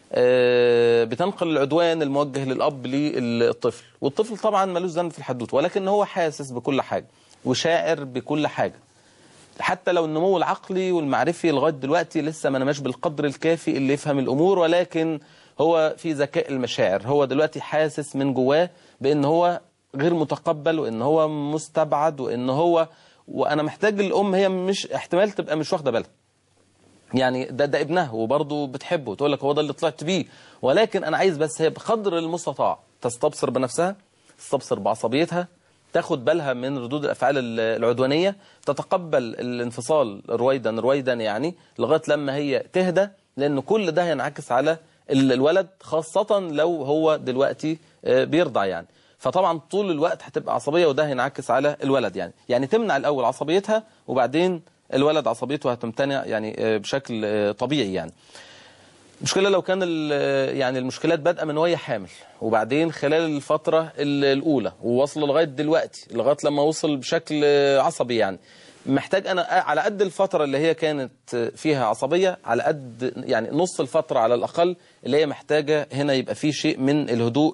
S2: آه، بتنقل العدوان الموجه للأب للطفل والطفل طبعا ملوش ذنب في الحدوث ولكن هو حاسس بكل حاجة وشاعر بكل حاجة حتى لو النمو العقلي والمعرفي لغاية دلوقتي لسه ما نماش بالقدر الكافي اللي يفهم الأمور ولكن هو في ذكاء المشاعر هو دلوقتي حاسس من جواه بأن هو غير متقبل وأن هو مستبعد وأن هو وأنا محتاج الأم هي مش احتمال تبقى مش واخدة بالها يعني ده ده ابنها وبرضه بتحبه تقول لك هو ده اللي طلعت بيه ولكن انا عايز بس هي بقدر المستطاع تستبصر بنفسها تستبصر بعصبيتها تاخد بالها من ردود الافعال ال- العدوانيه تتقبل الانفصال رويدا رويدا يعني لغايه لما هي تهدى لان كل ده هينعكس على ال- الولد خاصه لو هو دلوقتي آه، بيرضع يعني فطبعا طول الوقت هتبقى عصبيه وده هينعكس على الولد يعني يعني تمنع الاول عصبيتها وبعدين الولد عصبيته هتمتنع يعني آه، بشكل آه، طبيعي يعني المشكلة لو كان ال- يعني المشكلات بادئة من وهي حامل وبعدين خلال الفترة ال- الأولى وواصلة لغاية دلوقتي لغاية لما وصل بشكل آه، عصبي يعني محتاج أنا على قد الفترة اللي هي كانت فيها عصبية على قد يعني نص الفترة على الأقل اللي هي محتاجة هنا يبقى فيه شيء من الهدوء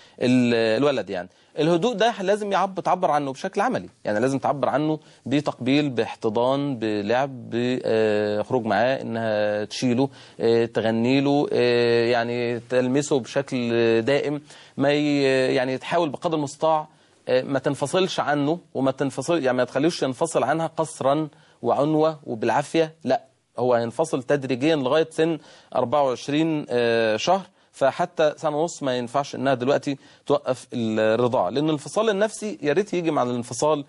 S2: للولد يعني الهدوء ده لازم يعب تعبر عنه بشكل عملي يعني لازم تعبر عنه بتقبيل باحتضان بلعب بخروج معاه انها تشيله آه، تغني له آه، يعني تلمسه بشكل دائم ما ي- يعني تحاول بقدر المستطاع آه، ما تنفصلش عنه وما تنفصل يعني ما تخليهوش ينفصل عنها قسرا وعنوة وبالعافية لا هو هينفصل تدريجيا لغاية سن 24 آه، شهر فحتى سنة ونص ما ينفعش انها دلوقتي توقف الرضاعة لان الانفصال النفسي يا ريت يجي مع الانفصال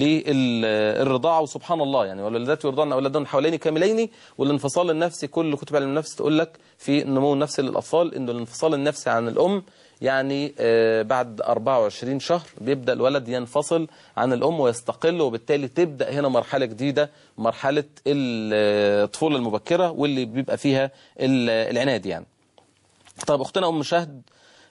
S2: للرضاعة وسبحان الله يعني والولادات يرضعن اولادهن حوالين كاملين والانفصال النفسي كل كتب علم النفس تقول لك في النمو النفسي للاطفال ان الانفصال النفسي عن الام يعني آه، بعد 24 شهر بيبدأ الولد ينفصل عن الأم ويستقل وبالتالي تبدأ هنا مرحلة جديدة مرحلة الطفولة المبكرة واللي بيبقى فيها ال- العناد يعني طيب أختنا أم شهد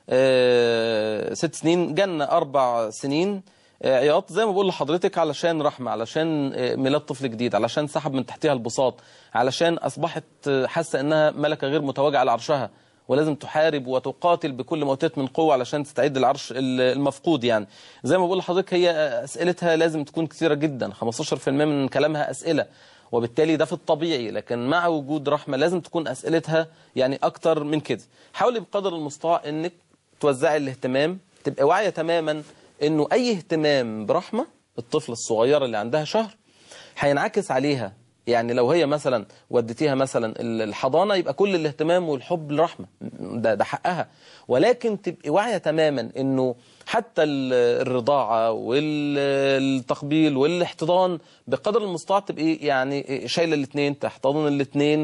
S2: آه، ست سنين جنة أربع سنين آه، عياط زي ما بقول لحضرتك علشان رحمة علشان آه، ميلاد طفل جديد علشان سحب من تحتها البساط علشان أصبحت آه، حاسة إنها ملكة غير متواجعة على عرشها ولازم تحارب وتقاتل بكل ما اوتيت من قوه علشان تستعيد العرش ال- المفقود يعني زي ما بقول لحضرتك هي اسئلتها لازم تكون كثيره جدا 15% من كلامها اسئله وبالتالي ده في الطبيعي لكن مع وجود رحمه لازم تكون اسئلتها يعني اكتر من كده حاولي بقدر المستطاع انك توزعي الاهتمام تبقى واعيه تماما انه اي اهتمام برحمه الطفله الصغيره اللي عندها شهر هينعكس عليها يعني لو هي مثلا وديتيها مثلا الحضانه يبقى كل الاهتمام والحب لرحمه ده ده حقها ولكن تبقي واعيه تماما انه حتى ال- الرضاعه والتقبيل والاحتضان بقدر المستطاع تبقي يعني شايله الاثنين تحتضن الاثنين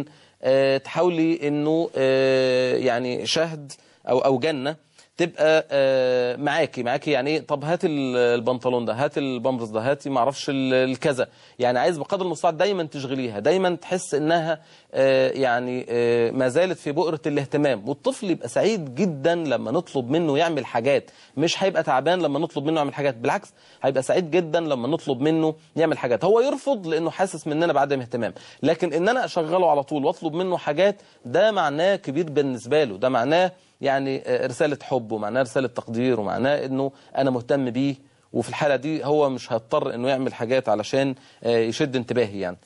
S2: تحاولي انه آه، يعني شهد او او جنه تبقى آه، معاكي معاكي يعني ايه طب هات ال- البنطلون ده هات البامبرز ده هاتي ما اعرفش ال- الكذا يعني عايز بقدر المستطاع دايما تشغليها دايما تحس انها آه، يعني آه، ما زالت في بؤره الاهتمام والطفل يبقى سعيد جدا لما نطلب منه يعمل حاجات مش هيبقى تعبان لما نطلب منه يعمل حاجات بالعكس هيبقى سعيد جدا لما نطلب منه يعمل حاجات هو يرفض لانه حاسس مننا بعدم اهتمام لكن ان انا اشغله على طول واطلب منه حاجات ده معناه كبير بالنسبه له ده معناه يعني آه، رسالة حب ومعناه رسالة تقدير ومعناه انه انا مهتم بيه وفي الحالة دي هو مش هيضطر انه يعمل حاجات علشان آه، يشد انتباهي يعني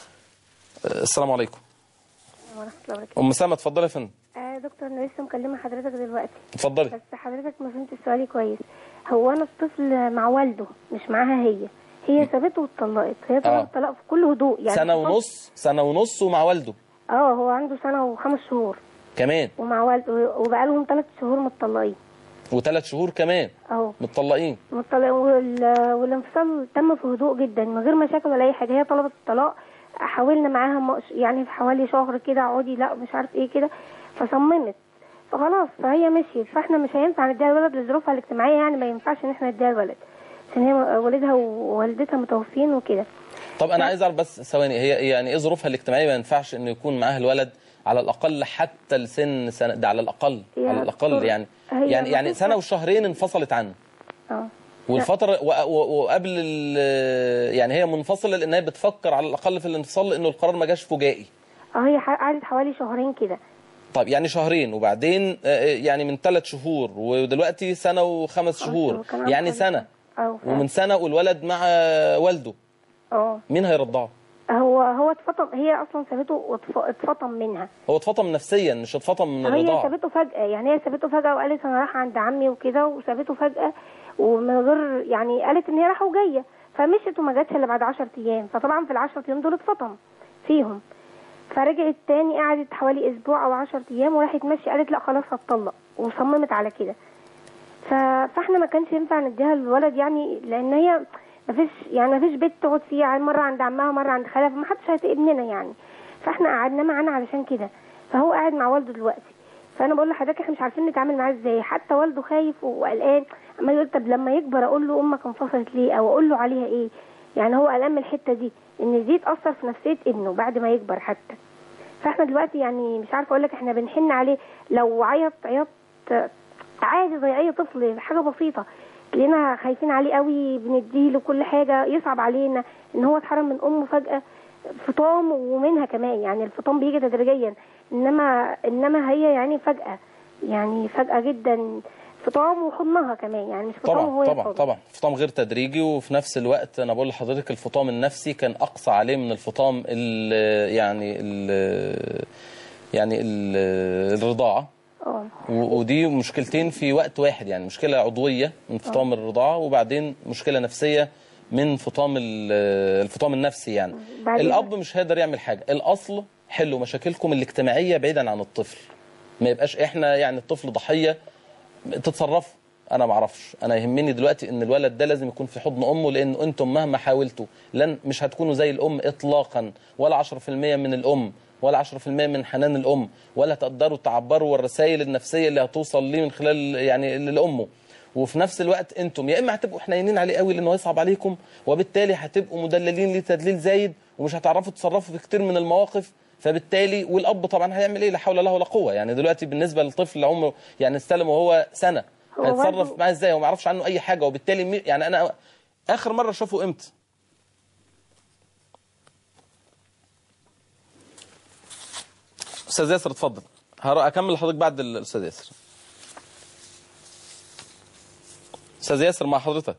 S2: آه، السلام عليكم
S6: ورحمة الله وبركاته
S2: ام سامة اتفضلي يا فندم
S6: آه دكتور انا لسه مكلمه حضرتك دلوقتي
S2: اتفضلي
S6: بس حضرتك ما فهمتش سؤالي كويس هو انا الطفل مع والده مش معاها هي هي سابته واتطلقت هي
S2: آه.
S6: طلبت الطلاق في كل هدوء يعني
S2: سنة
S6: في فترة-
S2: ونص سنة ونص ومع والده
S6: اه هو عنده سنه وخمس شهور
S2: كمان
S6: ومع والده وبقى لهم ثلاث شهور متطلقين
S2: وثلاث شهور كمان
S6: اهو
S2: متطلقين
S6: متطلق وال... والانفصال تم في هدوء جدا من غير مشاكل ولا اي حاجه هي طلبت الطلاق حاولنا معاها م- يعني في حوالي شهر كده اقعدي لا مش عارف ايه كده فصممت فخلاص فهي مشيت فاحنا مش هينفع نديها الولد لظروفها الاجتماعيه يعني ما ينفعش ان احنا نديها الولد عشان هي والدها ووالدتها متوفين وكده
S2: طب انا عايز اعرف بس ثواني هي يعني ايه ظروفها الاجتماعيه ما ينفعش انه يكون معاها الولد على الاقل حتى لسن سنه ده على الاقل
S6: هي
S2: على الاقل
S6: دكتور،
S2: يعني
S6: هي
S2: يعني يعني
S6: مفيش
S2: سنه وشهرين انفصلت عنه
S6: اه
S2: والفتره و- و- وقبل ال- يعني هي منفصله لان هي بتفكر على الاقل في الانفصال لانه القرار ما جاش فجائي
S6: اه هي ح- قعدت حوالي شهرين كده
S2: طب يعني شهرين وبعدين آه، يعني من ثلاث شهور ودلوقتي سنه وخمس شهور
S6: كان عنده
S2: يعني
S6: حوالي
S2: سنه
S6: اه
S2: ومن سنه والولد مع والده
S6: اه
S2: مين هيرضعه
S6: هو هو اتفطم هي اصلا سابته واتف- اتفطم منها
S2: هو اتفطم نفسيا مش اتفطم من
S6: هي
S2: الرضاعه
S6: سابته فجأة يعني هي سابته فجأة وقالت أنا رايحة عند عمي وكده وسابته فجأة ومن غير يعني قالت إن هي رايحة وجاية فمشيت وما جاتش إلا بعد 10 أيام فطبعا في ال 10 أيام دول اتفطم فيهم فرجعت تاني قعدت حوالي أسبوع أو 10 أيام وراحت ماشية قالت لا خلاص هتطلق وصممت على كده ف... فاحنا ما كانش ينفع نديها للولد يعني لأن هي مفيش يعني مفيش بيت تقعد فيه يعني مرة عند عمها مرة عند خالها فمحدش هيتقب مننا يعني فاحنا قعدنا معانا علشان كده فهو قاعد مع والده دلوقتي فانا بقول لحضرتك احنا مش عارفين نتعامل معاه ازاي حتى والده خايف وقلقان اما يقول طب لما يكبر اقول له امك انفصلت ليه او اقول له عليها ايه يعني هو قلقان من الحته دي ان دي تاثر في نفسيه ابنه بعد ما يكبر حتى فاحنا دلوقتي يعني مش عارفه اقول لك احنا بنحن عليه لو عيط عيط عادي زي اي طفل حاجه بسيطه لقينا خايفين عليه قوي بنديله كل حاجه يصعب علينا ان هو اتحرم من امه فجاه فطام ومنها كمان يعني الفطام بيجي تدريجيا انما انما هي يعني فجاه يعني فجاه جدا فطام وحضنها كمان يعني مش فطام
S2: طبعا
S6: وهو
S2: طبعا
S6: يحضن.
S2: طبعا فطام غير تدريجي وفي نفس الوقت انا بقول لحضرتك الفطام النفسي كان اقصى عليه من الفطام ال يعني ال يعني ال الرضاعه
S6: اه
S2: و- ودي مشكلتين في وقت واحد يعني مشكله عضويه من فطام الرضاعه وبعدين مشكله نفسيه من فطام ال- الفطام النفسي يعني
S6: بعدين-
S2: الاب مش هيقدر يعمل حاجه الاصل حلوا مشاكلكم الاجتماعيه بعيدا عن الطفل ما يبقاش احنا يعني الطفل ضحيه تتصرفوا انا ما اعرفش انا يهمني دلوقتي ان الولد ده لازم يكون في حضن امه لان انتم مهما حاولتوا لن مش هتكونوا زي الام اطلاقا ولا 10% من الام ولا 10% من حنان الام ولا تقدروا تعبروا والرسائل النفسيه اللي هتوصل ليه من خلال يعني لامه وفي نفس الوقت انتم يا اما هتبقوا حنينين عليه قوي لانه هيصعب عليكم وبالتالي هتبقوا مدللين ليه تدليل زايد ومش هتعرفوا تتصرفوا في كتير من المواقف فبالتالي والاب طبعا هيعمل ايه لا حول له ولا قوه يعني دلوقتي بالنسبه للطفل عمره يعني استلم وهو سنه
S6: هو
S2: هيتصرف
S6: برضه-
S2: معاه ازاي وما يعرفش عنه اي حاجه وبالتالي مي- يعني انا اخر مره شافه امتى استاذ ياسر اتفضل هر- اكمل لحضرتك بعد الاستاذ ياسر استاذ ياسر مع حضرتك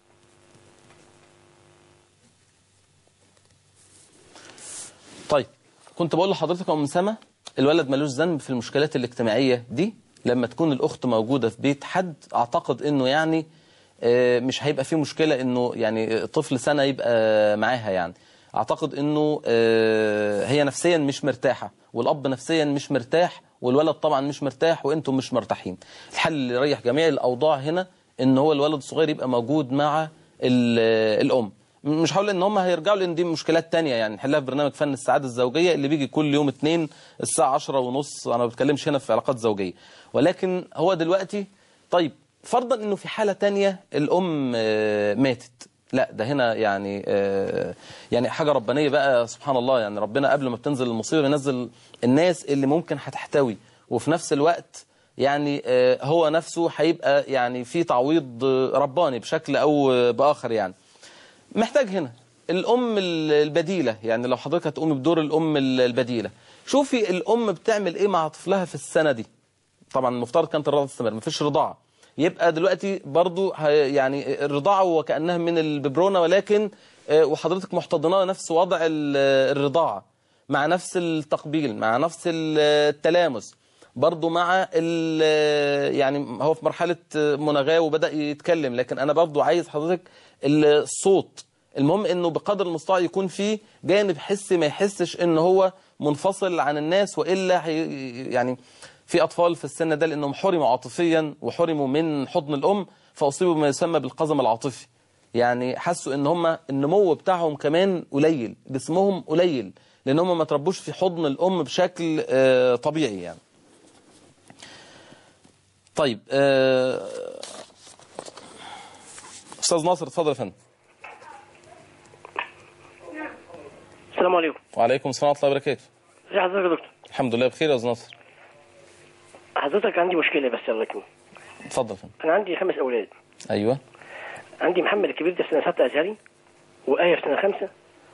S2: طيب كنت بقول لحضرتك من سما الولد ملوش ذنب في المشكلات الاجتماعية دي لما تكون الأخت موجودة في بيت حد أعتقد إنه يعني آه، مش هيبقى فيه مشكلة إنه يعني طفل سنة يبقى معاها يعني أعتقد إنه آه، هي نفسيا مش مرتاحة والأب نفسيا مش مرتاح والولد طبعا مش مرتاح وأنتم مش مرتاحين الحل اللي يريح جميع الأوضاع هنا إن هو الولد الصغير يبقى موجود مع ال- الأم مش هقول ان هم هيرجعوا لان دي مشكلات تانية يعني نحلها في برنامج فن السعاده الزوجيه اللي بيجي كل يوم اتنين الساعه 10 ونص انا ما بتكلمش هنا في علاقات زوجيه ولكن هو دلوقتي طيب فرضا انه في حاله تانية الام آه، ماتت لا ده هنا يعني آه، يعني حاجه ربانيه بقى سبحان الله يعني ربنا قبل ما بتنزل المصيبه ينزل الناس اللي ممكن هتحتوي وفي نفس الوقت يعني آه، هو نفسه هيبقى يعني في تعويض آه، رباني بشكل او آه، باخر يعني محتاج هنا الأم ال- البديلة يعني لو حضرتك هتقومي بدور الأم ال- البديلة شوفي الأم بتعمل إيه مع طفلها في السنة دي طبعا المفترض كانت الرضاعة تستمر مفيش رضاعة يبقى دلوقتي برضو ه- يعني الرضاعة وكأنها من الببرونة ولكن آه، وحضرتك محتضنة نفس وضع ال- الرضاعة مع نفس التقبيل مع نفس ال- التلامس برضو مع ال- يعني هو في مرحلة مناغاة وبدأ يتكلم لكن أنا برضو عايز حضرتك الصوت المهم انه بقدر المستطاع يكون في جانب حسي ما يحسش ان هو منفصل عن الناس والا هي يعني في اطفال في السن ده لانهم حرموا عاطفيا وحرموا من حضن الام فاصيبوا بما يسمى بالقزم العاطفي يعني حسوا ان هم النمو بتاعهم كمان قليل جسمهم قليل لان هم ما تربوش في حضن الام بشكل آه، طبيعي يعني طيب آه، استاذ ناصر اتفضل يا فندم
S12: السلام عليكم
S2: وعليكم السلام ورحمه الله وبركاته
S12: ازي حضرتك يا دكتور
S2: الحمد لله بخير يا استاذ ناصر
S12: حضرتك عندي مشكله بس الله يكرمك
S2: اتفضل يا فندم
S12: انا عندي خمس اولاد
S2: ايوه
S12: عندي محمد الكبير ده في سنه سته ازهري وآية في سنه خمسه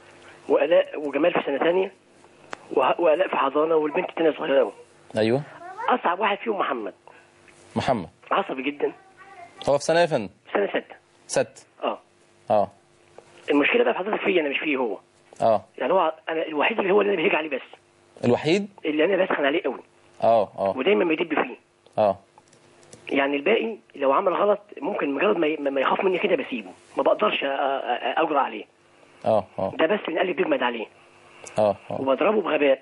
S12: وآلاء وجمال في سنه ثانيه وه- وآلاء في حضانه والبنت الثانيه صغيره قوي
S2: ايوه
S12: اصعب واحد فيهم محمد
S2: محمد
S12: عصبي جدا
S2: هو في سنه يا فندم
S12: في سنه سته
S2: ست
S12: اه
S2: اه
S12: المشكله بقى في حضرتك فيا انا مش فيه هو
S2: اه
S12: يعني هو انا الوحيد اللي هو اللي انا بهيج عليه بس
S2: الوحيد
S12: اللي انا بسخن عليه قوي
S2: اه اه
S12: ودايما بيدب فيه
S2: اه
S12: يعني الباقي لو عمل غلط ممكن مجرد ما ي- ما يخاف مني كده بسيبه ما بقدرش أ- أ- اجرى عليه
S2: اه اه
S12: ده بس اللي قلبي بيجمد عليه
S2: اه اه
S12: وبضربه بغباء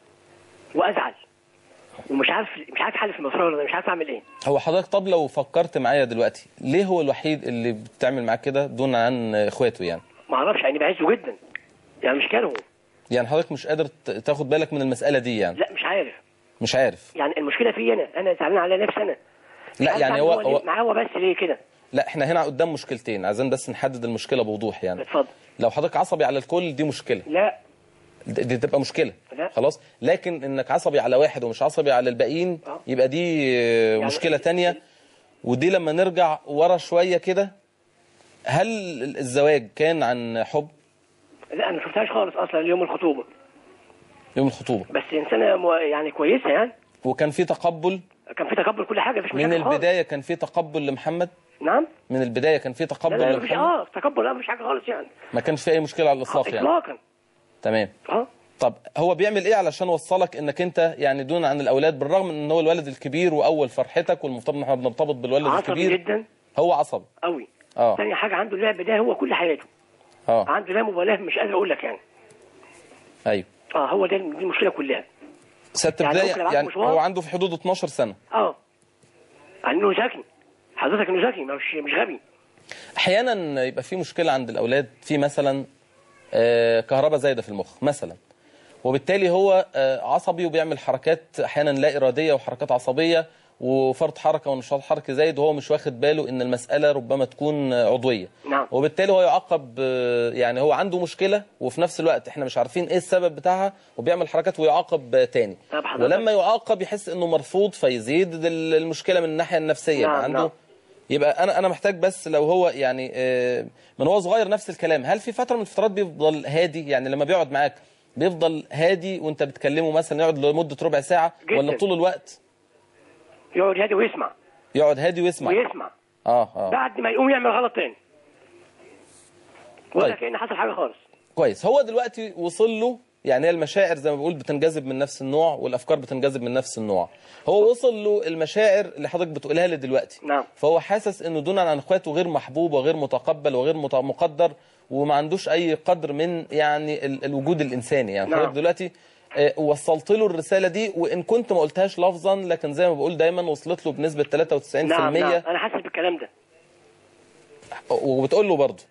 S12: وازعل ومش عارف مش عارف حل في المسار انا مش عارف اعمل ايه
S2: هو حضرتك طب لو فكرت معايا دلوقتي ليه هو الوحيد اللي بتعمل معاه كده دون عن اخواته يعني
S12: ما اعرفش يعني بعزه جدا يعني مش كاره
S2: يعني حضرتك مش قادر ت- تاخد بالك من المسألة دي يعني
S12: لا مش عارف
S2: مش عارف
S12: يعني المشكله فيا انا انا زعلان على نفسي انا مش
S2: لا
S12: عارف
S2: يعني
S12: أعمل
S2: هو,
S12: ليه-
S2: هو
S12: معاه هو بس ليه كده
S2: لا احنا هنا قدام مشكلتين عايزين بس نحدد المشكلة بوضوح يعني
S12: اتفضل
S2: لو حضرتك عصبي على الكل دي مشكلة
S12: لا
S2: دي دي تبقى مشكلة
S12: لا.
S2: خلاص لكن انك عصبي على واحد ومش عصبي على الباقيين يبقى دي آه، مشكلة تانية ودي لما نرجع ورا شوية كده هل الزواج كان عن حب
S12: لا انا ما شفتهاش خالص اصلا يوم الخطوبه
S2: يوم الخطوبة
S12: بس انسانه مو- يعني كويسه يعني
S2: وكان في تقبل
S12: كان في تقبل كل حاجه مفيش
S2: من
S12: مشاكل خالص.
S2: البداية كان في تقبل لمحمد
S12: نعم
S2: من البداية كان في
S12: لا
S2: تقبل
S12: لا مفيش
S2: لمحمد
S12: اه تقبل لا مفيش حاجه خالص يعني
S2: ما كانش في اي مشكلة على الاطلاق يعني
S12: اطلاقا
S2: تمام
S12: اه
S2: طب هو بيعمل ايه علشان وصلك انك انت يعني دون عن الاولاد بالرغم من ان هو الولد الكبير واول فرحتك والمفترض ان احنا بنرتبط بالولد
S12: عصبي
S2: الكبير
S12: جدا
S2: هو عصبي
S12: قوي
S2: اه
S12: ثاني حاجه عنده اللعب ده هو كل حياته
S2: اه
S12: عنده لا مبالاه مش قادر اقول لك يعني
S2: ايوه
S12: اه هو ده دي المشكله كلها
S2: ست
S12: يعني
S2: بداية
S12: ممكن أبعت
S2: يعني
S12: مشوار؟
S2: هو عنده في حدود 12 سنة
S12: اه يعني انه ذكي حضرتك انه ذكي مش مش غبي
S2: احيانا يبقى في مشكلة عند الاولاد في مثلا آه، كهرباء زايدة في المخ مثلا وبالتالي هو آه، عصبي وبيعمل حركات احيانا لا اراديه وحركات عصبيه وفرط حركه ونشاط حركي زايد وهو مش واخد باله ان المساله ربما تكون آه، عضويه
S12: نعم
S2: وبالتالي هو يعاقب آه، يعني هو عنده مشكله وفي نفس الوقت احنا مش عارفين ايه السبب بتاعها وبيعمل حركات ويعاقب آه، تاني
S12: طب حضرتك-
S2: ولما يعاقب يحس انه مرفوض فيزيد ال- المشكله من الناحيه النفسيه
S12: نعم،
S2: يبقى عنده
S12: نعم.
S2: يبقى انا انا محتاج بس لو هو يعني آه، من هو صغير نفس الكلام هل في فتره من الفترات بيفضل هادي يعني لما بيقعد معاك بيفضل هادي وانت بتكلمه مثلا يقعد لمده ربع ساعه
S12: جداً.
S2: ولا طول الوقت
S12: يقعد هادي ويسمع
S2: يقعد هادي ويسمع
S12: ويسمع
S2: اه اه
S12: بعد ما يقوم يعمل غلط تاني ولا
S2: طيب.
S12: كأن حصل حاجة خالص
S2: كويس هو دلوقتي وصل له يعني هي المشاعر زي ما بقول بتنجذب من نفس النوع والافكار بتنجذب من نفس النوع هو وصل له المشاعر اللي حضرتك بتقولها لي دلوقتي
S12: نعم
S2: فهو حاسس انه دون عن اخواته غير محبوب وغير متقبل وغير مت- مقدر وما عندوش اي قدر من يعني ال- الوجود الانساني يعني
S12: نعم.
S2: حضرتك دلوقتي آه، وصلت له الرساله دي وان كنت ما قلتهاش لفظا لكن زي ما بقول دايما وصلت له بنسبه 93%
S12: نعم نعم أنا حاسس بالكلام ده
S2: وبتقول له برضه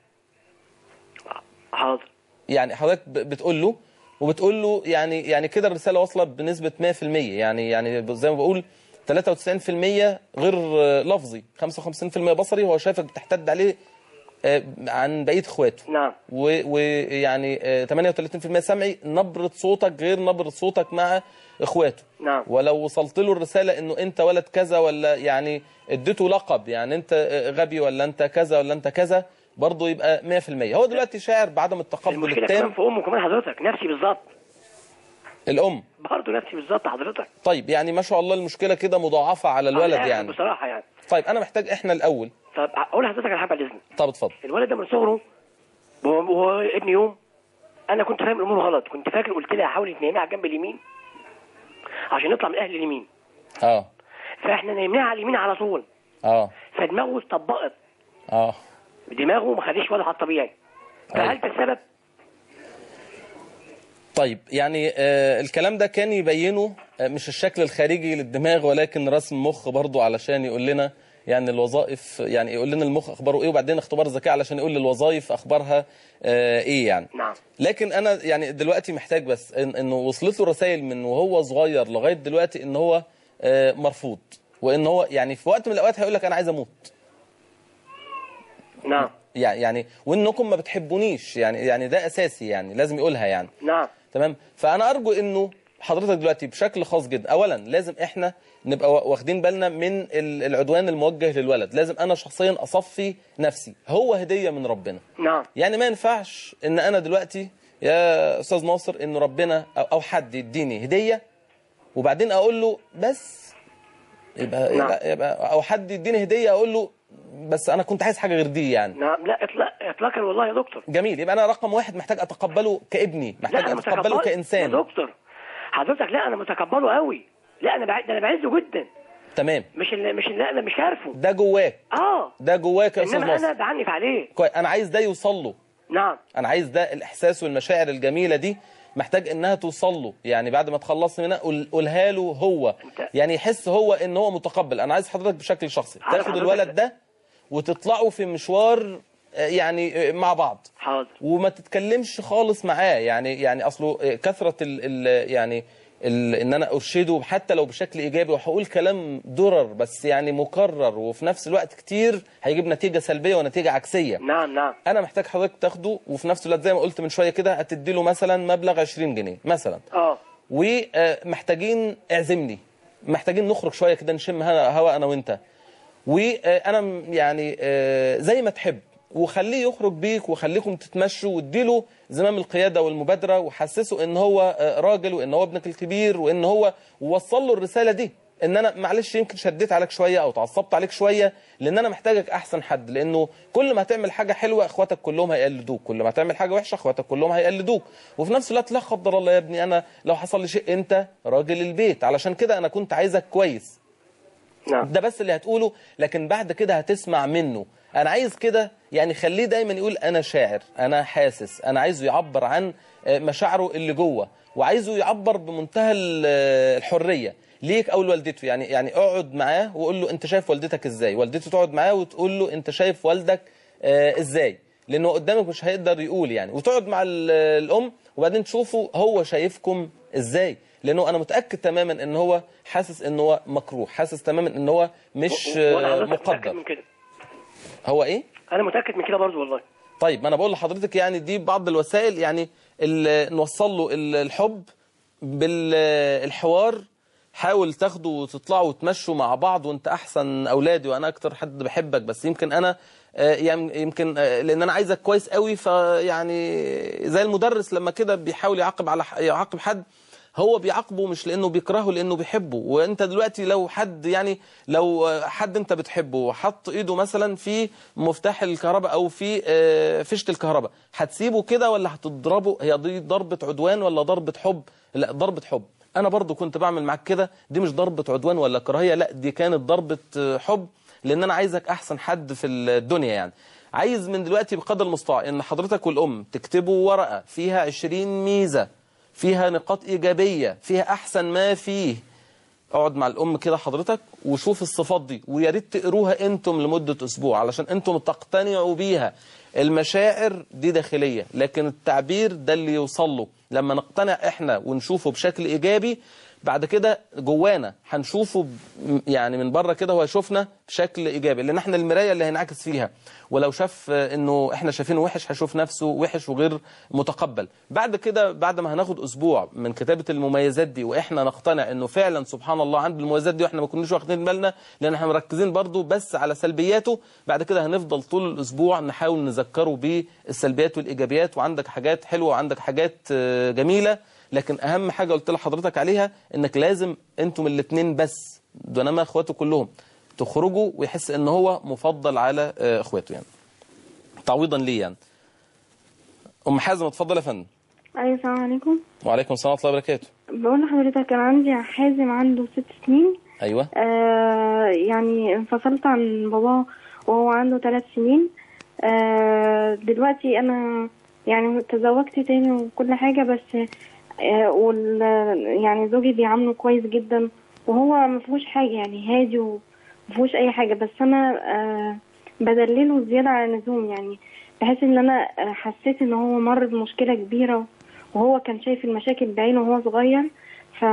S12: حاضر
S2: يعني حضرتك ب- بتقول له وبتقول له يعني يعني كده الرساله واصله بنسبه 100% يعني يعني زي ما بقول 93% غير آه، لفظي 55% بصري هو شايفك بتحتد عليه آه، عن بقيه اخواته
S12: نعم
S2: ويعني 38% سمعي نبره صوتك غير نبره صوتك مع اخواته
S12: نعم
S2: ولو وصلت له الرساله انه انت ولد كذا ولا يعني اديته لقب يعني انت آه، غبي ولا انت كذا ولا انت كذا برضه يبقى 100% هو دلوقتي شاعر بعدم التقبل
S12: المشكلة
S2: التام
S12: كمان في أمه كمان حضرتك نفسي بالظبط
S2: الام
S12: برضه نفسي بالظبط حضرتك
S2: طيب يعني ما شاء الله المشكله كده مضاعفه على الولد
S12: على الآخر
S2: يعني
S12: بصراحة يعني
S2: طيب انا محتاج احنا الاول
S12: طب أقول لحضرتك على حاجة بعد إذنك
S2: طب اتفضل
S12: الولد ده من صغره وهو وهو ابن يوم انا كنت فاهم الامور غلط كنت فاكر قلت لها حاولي تناميه على الجنب اليمين عشان نطلع من اهل اليمين
S2: اه
S12: فاحنا نايمينها على اليمين على طول
S2: اه
S12: فدماغه اتطبقت
S2: اه
S12: دماغه ما خدش وضعها الطبيعي فهل ده السبب؟
S2: طيب يعني آه الكلام ده كان يبينه آه مش الشكل الخارجي للدماغ ولكن رسم مخ برضو علشان يقول لنا يعني الوظائف يعني يقول لنا المخ اخباره ايه وبعدين اختبار الذكاء علشان يقول الوظائف اخبارها آه ايه يعني
S12: نعم
S2: لكن انا يعني دلوقتي محتاج بس إن انه وصلت له رسائل من وهو صغير لغايه دلوقتي ان هو آه مرفوض وان هو يعني في وقت من الاوقات هيقول لك انا عايز اموت
S12: نعم
S2: يعني يعني وانكم ما بتحبونيش يعني يعني ده اساسي يعني لازم يقولها يعني
S12: نعم
S2: تمام فانا ارجو انه حضرتك دلوقتي بشكل خاص جدا اولا لازم احنا نبقى وا- واخدين بالنا من ال- العدوان الموجه للولد لازم انا شخصيا اصفي نفسي هو هديه من ربنا
S12: نعم
S2: يعني ما ينفعش ان انا دلوقتي يا استاذ ناصر ان ربنا او أو حد يديني هديه وبعدين اقول له بس يبقى,
S12: نعم.
S2: يبقى, يبقى او حد يديني هديه اقول له بس انا كنت عايز حاجه غير دي يعني
S12: نعم لا اطلاق اطلاقا والله يا دكتور
S2: جميل يبقى انا رقم واحد محتاج اتقبله كابني محتاج
S12: لا انا
S2: اتقبله
S12: متقبله
S2: كانسان
S12: يا دكتور حضرتك لا انا متقبله قوي لا انا بعد انا بعزه جدا
S2: تمام
S12: مش اللي مش اللي انا مش عارفه
S2: ده جواك
S12: اه
S2: ده جواك يا استاذ
S12: انما انا
S2: ناصر
S12: بعنف عليه
S2: كويس انا عايز ده يوصل له
S12: نعم
S2: انا عايز ده الاحساس والمشاعر الجميله دي محتاج انها توصل له يعني بعد ما تخلص منها قول- قولها له هو يعني يحس هو ان هو متقبل انا عايز حضرتك بشكل شخصي
S12: عارف
S2: تاخد
S12: حضرتك-
S2: الولد ده وتطلعوا في مشوار آه، يعني آه، مع بعض
S12: حاضر
S2: وما تتكلمش خالص معاه يعني يعني اصله آه، كثره ال ال يعني ال ان انا ارشده حتى لو بشكل ايجابي وهقول كلام درر بس يعني مكرر وفي نفس الوقت كتير هيجيب نتيجه سلبيه ونتيجه عكسيه
S12: نعم نعم
S2: انا محتاج حضرتك تاخده وفي نفس الوقت زي ما قلت من شويه كده هتدي له مثلا مبلغ 20 جنيه مثلا
S12: اه
S2: ومحتاجين اعزمني محتاجين نخرج شويه كده نشم هوا هوا انا وانت وانا م- يعني آه، زي ما تحب وخليه يخرج بيك وخليكم تتمشوا واديله زمام القياده والمبادره وحسسه ان هو آه، راجل وان هو ابنك الكبير وان هو ووصل له الرساله دي ان انا معلش يمكن شديت عليك شويه او تعصبت عليك شويه لان انا محتاجك احسن حد لانه كل ما هتعمل حاجه حلوه اخواتك كلهم هيقلدوك كل ما هتعمل حاجه وحشه اخواتك كلهم هيقلدوك وفي نفس الوقت لا قدر الله يا ابني انا لو حصل لي شيء انت راجل البيت علشان كده انا كنت عايزك كويس
S12: نعم
S2: ده بس اللي هتقوله لكن بعد كده هتسمع منه انا عايز كده يعني خليه دايما يقول انا شاعر انا حاسس انا عايزه يعبر عن آه، مشاعره اللي جوه وعايزه يعبر بمنتهى ال- آه، الحريه ليك او لوالدته يعني يعني اقعد معاه وقول له انت شايف والدتك ازاي والدته تقعد معاه وتقول له انت شايف والدك آه، ازاي لانه قدامك مش هيقدر يقول يعني وتقعد مع ال- الام وبعدين تشوفوا هو شايفكم ازاي لانه انا متاكد تماما ان هو حاسس ان هو مكروه حاسس تماما ان هو مش
S12: وانا
S2: آه،
S12: حضرتك متاكد
S2: مقدر
S12: من كده
S2: هو ايه
S12: انا متاكد من كده برضه والله
S2: طيب ما انا بقول لحضرتك يعني دي بعض الوسائل يعني ال- نوصل له ال- الحب بالحوار حاول تاخدوا وتطلعوا وتمشوا مع بعض وانت احسن اولادي وانا اكتر حد بحبك بس يمكن انا آه، يم- يمكن آه، لان انا عايزك كويس قوي فيعني زي المدرس لما كده بيحاول يعاقب على ح- يعاقب حد هو بيعاقبه مش لانه بيكرهه لانه بيحبه وانت دلوقتي لو حد يعني لو آه، حد انت بتحبه وحط ايده مثلا في مفتاح الكهرباء او في آه، فيشه الكهرباء هتسيبه كده ولا هتضربه هي دي ضربه عدوان ولا ضربه حب لا ضربه حب انا برضو كنت بعمل معاك كده دي مش ضربه عدوان ولا كراهيه لا دي كانت ضربه آه، حب لان انا عايزك احسن حد في الدنيا يعني عايز من دلوقتي بقدر المستطاع ان حضرتك والام تكتبوا ورقه فيها 20 ميزه فيها نقاط ايجابيه فيها احسن ما فيه اقعد مع الام كده حضرتك وشوف الصفات دي ويا ريت تقروها انتم لمده اسبوع علشان انتم تقتنعوا بيها المشاعر دي داخليه لكن التعبير ده اللي يوصل له لما نقتنع احنا ونشوفه بشكل ايجابي بعد كده جوانا هنشوفه ب- يعني من بره كده هو يشوفنا بشكل ايجابي لان احنا المرايه اللي هينعكس فيها ولو شاف آه، انه احنا شايفينه وحش هيشوف نفسه وحش وغير متقبل بعد كده بعد ما هناخد اسبوع من كتابه المميزات دي واحنا نقتنع انه فعلا سبحان الله عنده المميزات دي واحنا ما كناش واخدين بالنا لان احنا مركزين برضو بس على سلبياته بعد كده هنفضل طول الاسبوع نحاول نذكره بالسلبيات والايجابيات وعندك حاجات حلوه وعندك حاجات آه، جميله لكن اهم حاجه قلت لحضرتك عليها انك لازم انتم الاثنين بس دونما اخواته كلهم تخرجوا ويحس ان هو مفضل على آه، اخواته يعني تعويضا ليه يعني ام حازم اتفضل يا فندم
S13: ايوه السلام عليكم
S2: وعليكم السلام ورحمه الله وبركاته
S13: بقول لحضرتك كان عندي حازم عنده ست سنين
S2: ايوه
S13: آه يعني انفصلت عن باباه وهو عنده ثلاث سنين آه دلوقتي انا يعني تزوجت تاني وكل حاجة بس آه وال يعني زوجي بيعامله كويس جدا وهو ما فيهوش حاجة يعني هادي وما فيهوش اي حاجة بس انا آه بدلله زيادة عن اللزوم يعني بحيث ان انا آه، حسيت ان هو مر بمشكلة كبيرة وهو كان شايف المشاكل بعينه وهو صغير ف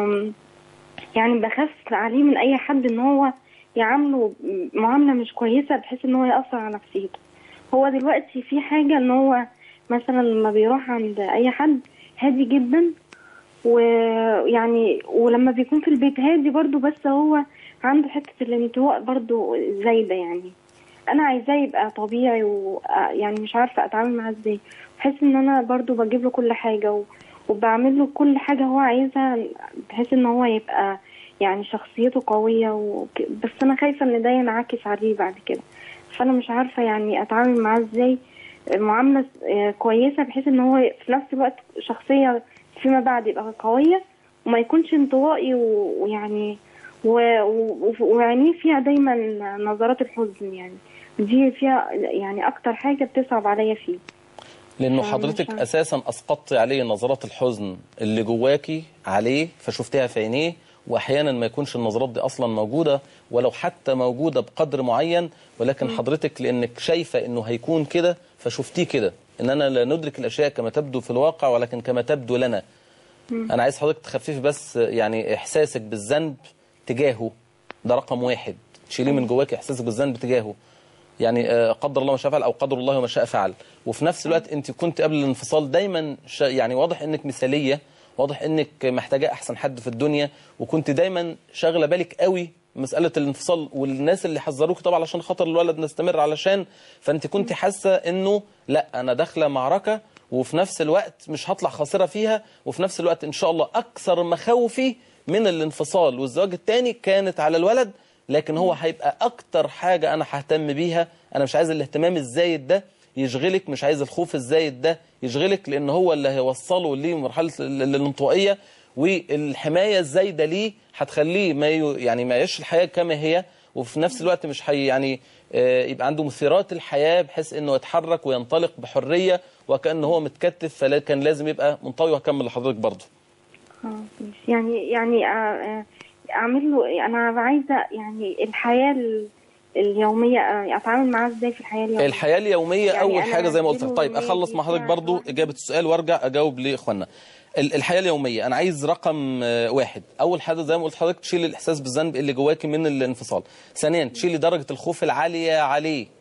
S13: يعني بخاف عليه من اي حد ان هو يعامله معامله مش كويسه بحيث ان هو ياثر على نفسيته هو دلوقتي في حاجه ان هو مثلا لما بيروح عند اي حد هادي جدا ويعني ولما بيكون في البيت هادي برضو بس هو عنده حته الانطواء برضو زايده يعني انا عايزاه يبقى طبيعي ويعني مش عارفه اتعامل معاه ازاي بحس ان انا برضو بجيب له كل حاجه و... وبعمل له كل حاجه هو عايزها بحيث ان هو يبقى يعني شخصيته قويه وك... بس انا خايفه ان ده ينعكس عليه بعد كده فانا مش عارفه يعني اتعامل معاه ازاي معامله آه، كويسه بحيث ان هو في نفس الوقت شخصيه فيما بعد يبقى قويه وما يكونش انطوائي و- ويعني و- و- وعينيه فيها دايما نظرات الحزن يعني دي فيها يعني اكتر حاجه بتصعب عليا فيه
S2: لانه
S13: فمش
S2: حضرتك
S13: عارفة.
S2: اساسا اسقطت عليه نظرات الحزن اللي جواكي عليه فشفتها في عينيه واحيانا ما يكونش النظرات دي اصلا موجوده ولو حتى موجوده بقدر معين ولكن حضرتك لانك شايفه انه هيكون كده فشفتيه كده اننا لا ندرك الاشياء كما تبدو في الواقع ولكن كما تبدو لنا انا عايز حضرتك تخففي بس يعني احساسك بالذنب تجاهه ده رقم واحد تشيليه من جواك احساسك بالذنب تجاهه يعني آه، قدر الله ما شاء فعل او قدر الله ما شاء فعل وفي نفس الوقت انت كنت قبل الانفصال دايما شا يعني واضح انك مثاليه واضح انك محتاجه احسن حد في الدنيا وكنت دايما شاغله بالك قوي مساله الانفصال والناس اللي حذروك طبعا عشان خاطر الولد نستمر علشان فانت كنت حاسه انه لا انا داخله معركه وفي نفس الوقت مش هطلع خاسره فيها وفي نفس الوقت ان شاء الله اكثر مخاوفي من الانفصال والزواج الثاني كانت على الولد لكن هو هيبقى اكتر حاجة انا ههتم بيها انا مش عايز الاهتمام الزايد ده يشغلك مش عايز الخوف الزايد ده يشغلك لان هو اللي هيوصله لمرحلة ال- ال- الانطوائية والحماية الزايدة ليه هتخليه ما ي- يعني ما يعيش الحياة كما هي وفي نفس الوقت مش هي يعني آه، يبقى عنده مثيرات الحياة بحيث انه يتحرك وينطلق بحرية وكأنه هو متكتف فكان لازم يبقى منطوي وهكمل لحضرتك برضه
S13: اه ماشي. يعني يعني آه، آه، اعمل له انا عايزه يعني الحياه ال- اليوميه آه، اتعامل معاه ازاي في الحياه اليوميه
S2: الحياه اليوميه
S13: يعني
S2: اول
S13: أنا
S2: حاجه زي ما قلت
S13: أديله
S2: طيب
S13: يومية
S2: اخلص مع حضرتك
S13: دي
S2: برضو اجابه السؤال وارجع اجاوب لاخواننا ال- الحياه اليوميه انا عايز رقم آه، واحد اول حاجه زي ما قلت لحضرتك تشيل الاحساس بالذنب اللي جواكي من الانفصال ثانيا تشيلي درجه الخوف العاليه عليه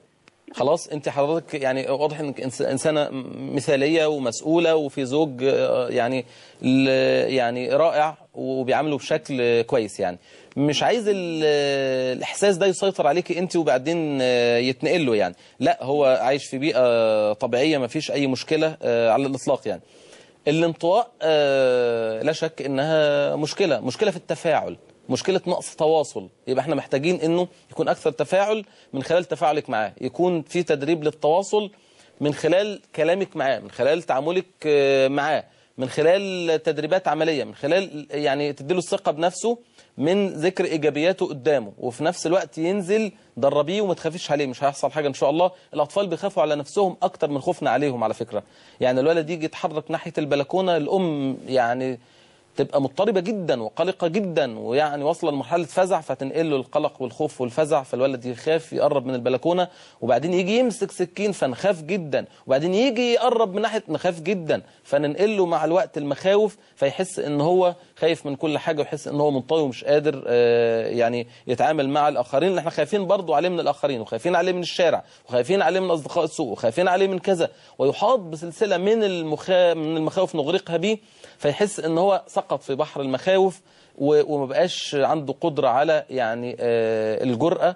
S2: خلاص انت حضرتك يعني واضح انك إنس- انسانه م- مثاليه ومسؤوله وفي زوج آه، يعني ل- يعني رائع وبيعامله بشكل كويس يعني مش عايز ال- الاحساس ده يسيطر عليكي انت وبعدين آه، يتنقل له يعني لا هو عايش في بيئه طبيعيه ما فيش اي مشكله آه، على الاطلاق يعني الانطواء آه، لا شك انها مشكله مشكله في التفاعل مشكله نقص تواصل يبقى احنا محتاجين انه يكون اكثر تفاعل من خلال تفاعلك معاه يكون في تدريب للتواصل من خلال كلامك معاه من خلال تعاملك آه، معاه من خلال تدريبات عمليه من خلال يعني تديله الثقه بنفسه من ذكر ايجابياته قدامه وفي نفس الوقت ينزل دربيه وما تخافيش عليه مش هيحصل حاجه ان شاء الله الاطفال بيخافوا على نفسهم اكتر من خوفنا عليهم على فكره يعني الولد يجي يتحرك ناحيه البلكونه الام يعني تبقى مضطربة جدا وقلقة جدا ويعني واصلة لمرحلة فزع فتنقل له القلق والخوف والفزع فالولد يخاف يقرب من البلكونة وبعدين يجي يمسك سكين فنخاف جدا وبعدين يجي يقرب من ناحية نخاف جدا فننقل له مع الوقت المخاوف فيحس ان هو خايف من كل حاجة ويحس ان هو منطوي ومش قادر آه، يعني يتعامل مع الآخرين اللي احنا خايفين برضو عليه من الآخرين وخايفين عليه من الشارع وخايفين عليه من أصدقاء السوق وخايفين عليه من كذا ويحاط بسلسلة من المخا... من المخاوف نغرقها بيه فيحس ان هو سقط في بحر المخاوف و- وما بقاش عنده قدرة على يعني آه، الجرأة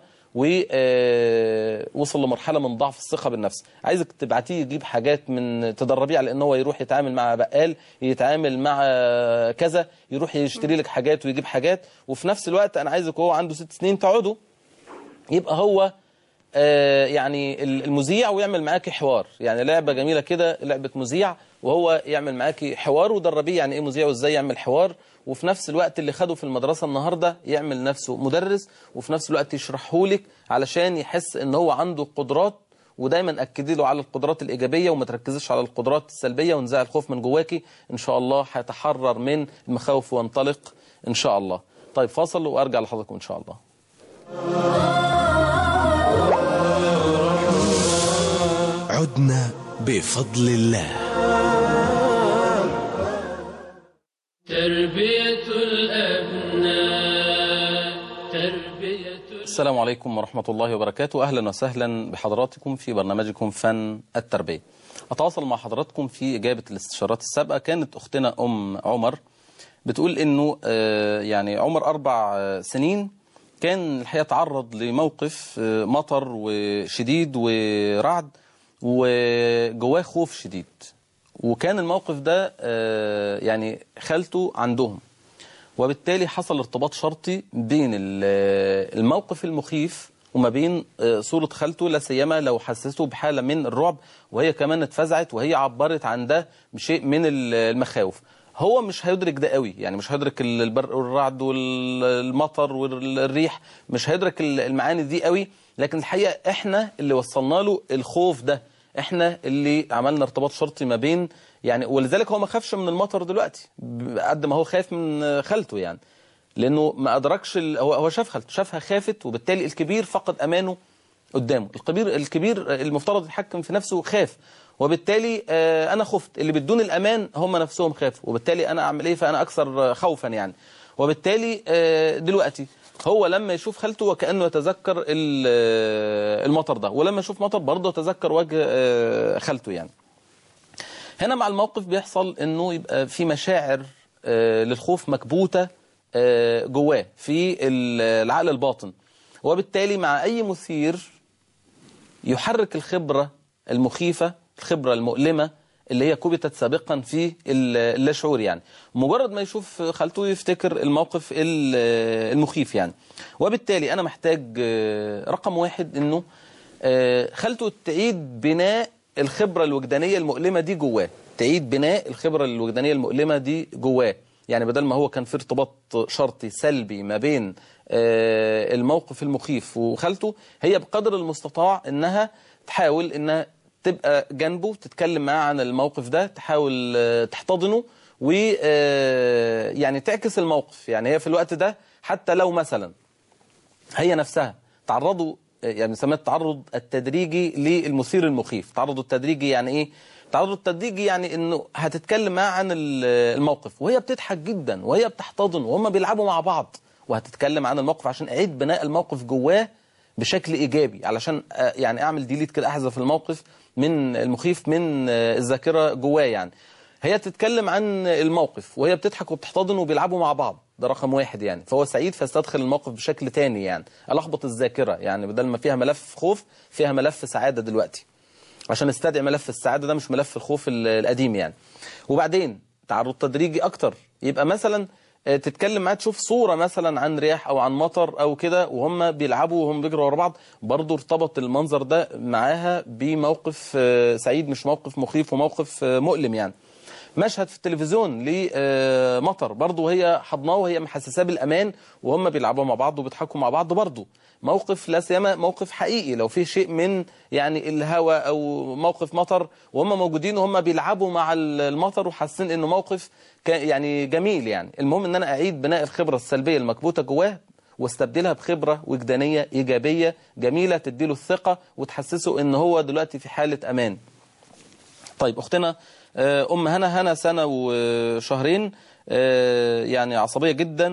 S2: ووصل لمرحلة من ضعف الثقة بالنفس عايزك تبعتيه يجيب حاجات من تدربيه على ان هو يروح يتعامل مع بقال يتعامل مع كذا يروح يشتري لك حاجات ويجيب حاجات وفي نفس الوقت انا عايزك وهو عنده ست سنين تقعدوا يبقى هو آه، يعني المذيع ويعمل معاكي حوار يعني لعبة جميلة كده لعبة مذيع وهو يعمل معاكي حوار ودربيه يعني ايه مذيع وازاي يعمل حوار وفي نفس الوقت اللي خده في المدرسة النهاردة يعمل نفسه مدرس وفي نفس الوقت يشرحه لك علشان يحس ان هو عنده قدرات ودايما اكدي له على القدرات الايجابيه وما تركزيش على القدرات السلبيه وانزع الخوف من جواكي ان شاء الله هيتحرر من المخاوف وينطلق ان شاء الله طيب فاصل وارجع لحضراتكم ان شاء الله
S14: عدنا بفضل الله
S15: تربية الأبناء تربية
S2: السلام عليكم ورحمة الله وبركاته أهلا وسهلا بحضراتكم في برنامجكم فن التربية أتواصل مع حضراتكم في إجابة الاستشارات السابقة كانت أختنا أم عمر بتقول إنه آه، يعني عمر أربع آه، سنين كان الحقيقة تعرض لموقف آه، مطر وشديد ورعد وجواه خوف شديد وكان الموقف ده آه، يعني خالته عندهم وبالتالي حصل ارتباط شرطي بين ال- الموقف المخيف وما بين آه، صورة خالته لا سيما لو حسسته بحالة من الرعب وهي كمان اتفزعت وهي عبرت عن ده بشيء من ال- المخاوف هو مش هيدرك ده قوي يعني مش هيدرك ال- البرق والرعد والمطر والريح مش هيدرك ال- المعاني دي قوي لكن الحقيقة احنا اللي وصلنا له الخوف ده احنا اللي عملنا ارتباط شرطي ما بين يعني ولذلك هو ما خافش من المطر دلوقتي قد ما هو خايف من خالته يعني لانه ما ادركش ال... هو هو شاف خالته شافها خافت وبالتالي الكبير فقد امانه قدامه الكبير الكبير المفترض يتحكم في نفسه خاف وبالتالي آه، انا خفت اللي بدون الامان هم نفسهم خافوا وبالتالي انا اعمل ايه فانا اكثر خوفا يعني وبالتالي آه، دلوقتي هو لما يشوف خالته وكانه يتذكر ال- آه، المطر ده ولما يشوف مطر برضه يتذكر وجه آه، خالته يعني هنا مع الموقف بيحصل انه يبقى في مشاعر آه، للخوف مكبوته آه، جواه في ال- العقل الباطن وبالتالي مع اي مثير يحرك الخبره المخيفه الخبره المؤلمه اللي هي كبتت سابقا في ال- اللاشعور يعني مجرد ما يشوف خالته يفتكر الموقف ال- المخيف يعني وبالتالي انا محتاج آه، رقم واحد انه آه، خالته تعيد بناء الخبرة الوجدانية المؤلمة دي جواه تعيد بناء الخبرة الوجدانية المؤلمة دي جواه يعني بدل ما هو كان في ارتباط شرطي سلبي ما بين آه، الموقف المخيف وخالته هي بقدر المستطاع انها تحاول انها تبقى جنبه تتكلم معاه عن الموقف ده تحاول آه، تحتضنه و آه، يعني تعكس الموقف يعني هي في الوقت ده حتى لو مثلا هي نفسها تعرضوا يعني بنسميه التعرض التدريجي للمثير المخيف التعرض التدريجي يعني ايه التعرض التدريجي يعني انه هتتكلم معاه عن ال- الموقف وهي بتضحك جدا وهي بتحتضن وهم بيلعبوا مع بعض وهتتكلم عن الموقف عشان اعيد بناء الموقف جواه بشكل ايجابي علشان آه، يعني اعمل ديليت كده احذف الموقف من المخيف من آه، الذاكره جواه يعني هي تتكلم عن الموقف وهي بتضحك وبتحتضن وبيلعبوا مع بعض ده رقم واحد يعني فهو سعيد فاستدخل الموقف بشكل تاني يعني ألخبط الذاكرة يعني بدل ما فيها ملف خوف فيها ملف سعادة دلوقتي عشان استدعي ملف السعادة ده مش ملف الخوف ال- القديم يعني وبعدين تعرض تدريجي أكتر يبقى مثلا آه، تتكلم معاه تشوف صورة مثلا عن رياح أو عن مطر أو كده وهم بيلعبوا وهم بيجروا ورا بعض برضه ارتبط المنظر ده معاها بموقف آه، سعيد مش موقف مخيف وموقف آه، مؤلم يعني مشهد في التلفزيون لمطر برضه وهي حضناه وهي محسساه بالامان وهم بيلعبوا مع بعض وبيضحكوا مع بعض برضه موقف لا سيما موقف حقيقي لو فيه شيء من يعني الهوى او موقف مطر وهم موجودين وهم بيلعبوا مع المطر وحاسين انه موقف كا- يعني جميل يعني المهم ان انا اعيد بناء الخبره السلبيه المكبوته جواه واستبدلها بخبره وجدانيه ايجابيه جميله تديله الثقه وتحسسه ان هو دلوقتي في حاله امان طيب اختنا آه، ام هنا هنا سنه وشهرين آه، يعني عصبيه جدا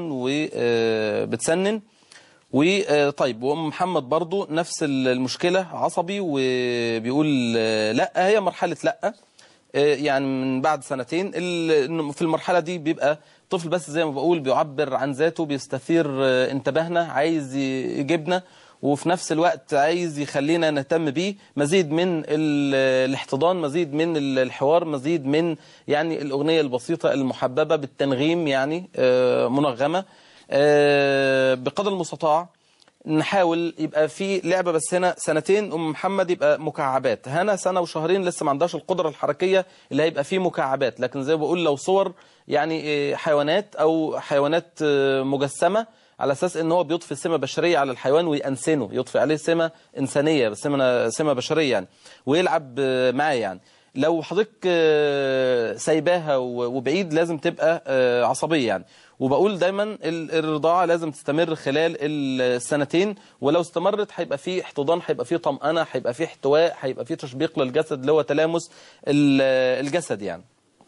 S2: وبتسنن وطيب وام محمد برضو نفس المشكله عصبي وبيقول آه، لا هي مرحله لا آه، يعني من بعد سنتين ال- إنه في المرحله دي بيبقى طفل بس زي ما بقول بيعبر عن ذاته بيستثير آه، انتباهنا عايز ي- يجيبنا وفي نفس الوقت عايز يخلينا نهتم بيه مزيد من ال- الاحتضان مزيد من ال- الحوار مزيد من يعني الأغنية البسيطة المحببة بالتنغيم يعني آه، منغمة آه، بقدر المستطاع نحاول يبقى في لعبة بس هنا سنتين أم محمد يبقى مكعبات هنا سنة وشهرين لسه ما عندهاش القدرة الحركية اللي هيبقى فيه مكعبات لكن زي ما بقول لو صور يعني آه، حيوانات أو حيوانات آه، مجسمة على اساس ان هو بيضفي سمه بشريه على الحيوان ويأنسنه يضفي عليه سمه انسانيه سمه سمه بشريه يعني ويلعب آه، معاه يعني لو حضرتك آه، سايباها و- وبعيد لازم تبقى آه، عصبيه يعني وبقول دايما ال- الرضاعه لازم تستمر خلال السنتين ولو استمرت هيبقى في احتضان هيبقى في طمأنه هيبقى في احتواء هيبقى في تشبيق للجسد اللي هو تلامس ال- الجسد يعني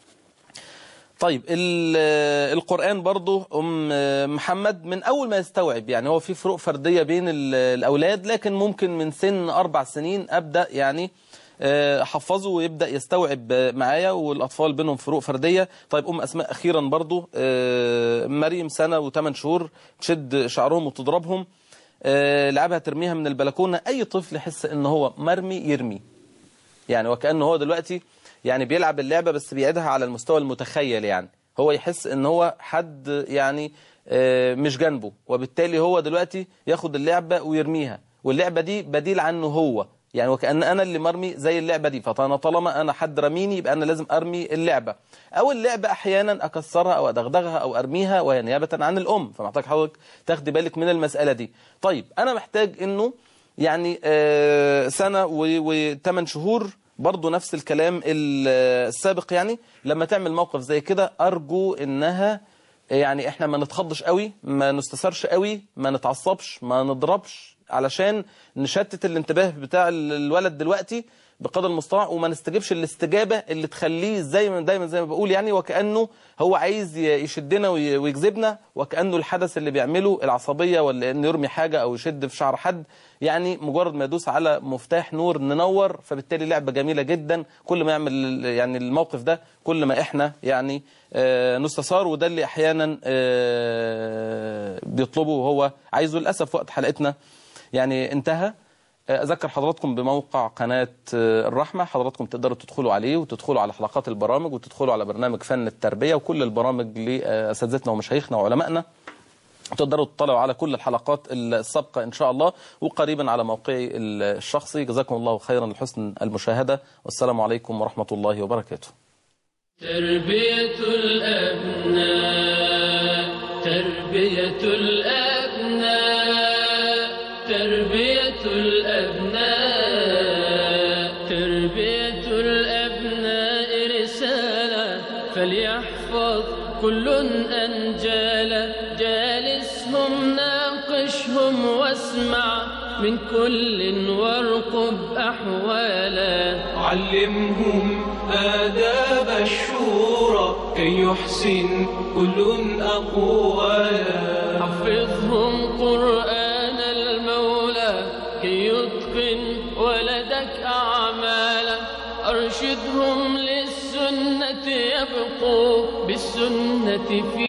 S2: طيب ال- القرآن برضو أم محمد من أول ما يستوعب يعني هو في فروق فردية بين ال- الأولاد لكن ممكن من سن أربع سنين أبدأ يعني آه، أحفظه ويبدأ يستوعب آه، معايا والأطفال بينهم فروق فردية طيب أم أسماء أخيرا برضو آه، مريم سنة وثمان شهور تشد شعرهم وتضربهم آه، لعبها ترميها من البلكونة أي طفل يحس إن هو مرمي يرمي يعني وكأنه هو دلوقتي يعني بيلعب اللعبة بس بيعيدها على المستوى المتخيل يعني هو يحس ان هو حد يعني آه، مش جنبه وبالتالي هو دلوقتي ياخد اللعبة ويرميها واللعبة دي بديل عنه هو يعني وكأن أنا اللي مرمي زي اللعبة دي فأنا طالما أنا حد رميني يبقى أنا لازم أرمي اللعبة أو اللعبة أحيانا أكسرها أو أدغدغها أو أرميها وهي نيابة عن الأم فمحتاج حضرتك تاخدي بالك من المسألة دي طيب أنا محتاج إنه يعني آه، سنة وثمان شهور برضو نفس الكلام ال- السابق يعني لما تعمل موقف زي كده أرجو إنها يعني إحنا ما نتخضش قوي ما نستثرش قوي ما نتعصبش ما نضربش علشان نشتت الانتباه بتاع ال- الولد دلوقتي بقدر المستطاع وما نستجيبش الاستجابة اللي تخليه زي ما دايما زي ما بقول يعني وكأنه هو عايز ي- يشدنا وي- ويجذبنا وكأنه الحدث اللي بيعمله العصبية ولا انه يرمي حاجة او يشد في شعر حد يعني مجرد ما يدوس على مفتاح نور ننور فبالتالي لعبة جميلة جدا كل ما يعمل ال- يعني الموقف ده كل ما احنا يعني آه، نستثار وده اللي احيانا آه، بيطلبه وهو عايزه للأسف وقت حلقتنا يعني انتهى أذكر حضراتكم بموقع قناة الرحمة حضراتكم تقدروا تدخلوا عليه وتدخلوا على حلقات البرامج وتدخلوا على برنامج فن التربية وكل البرامج لأساتذتنا ومشايخنا وعلمائنا تقدروا تطلعوا على كل الحلقات السابقة إن شاء الله وقريبا على موقعي الشخصي جزاكم الله خيرا لحسن المشاهدة والسلام عليكم ورحمة الله وبركاته
S15: تربية الأبناء تربية الأبناء تربية الأبناء تربية الأبناء رسالة فليحفظ كل أنجالا جالسهم ناقشهم واسمع من كل وارقب أحوالا
S16: علمهم آداب الشورى كي يحسن كل أقوالا
S15: حفظهم قرآن المولى ولدك أعمالا أرشدهم للسنة يبقوا بالسنة في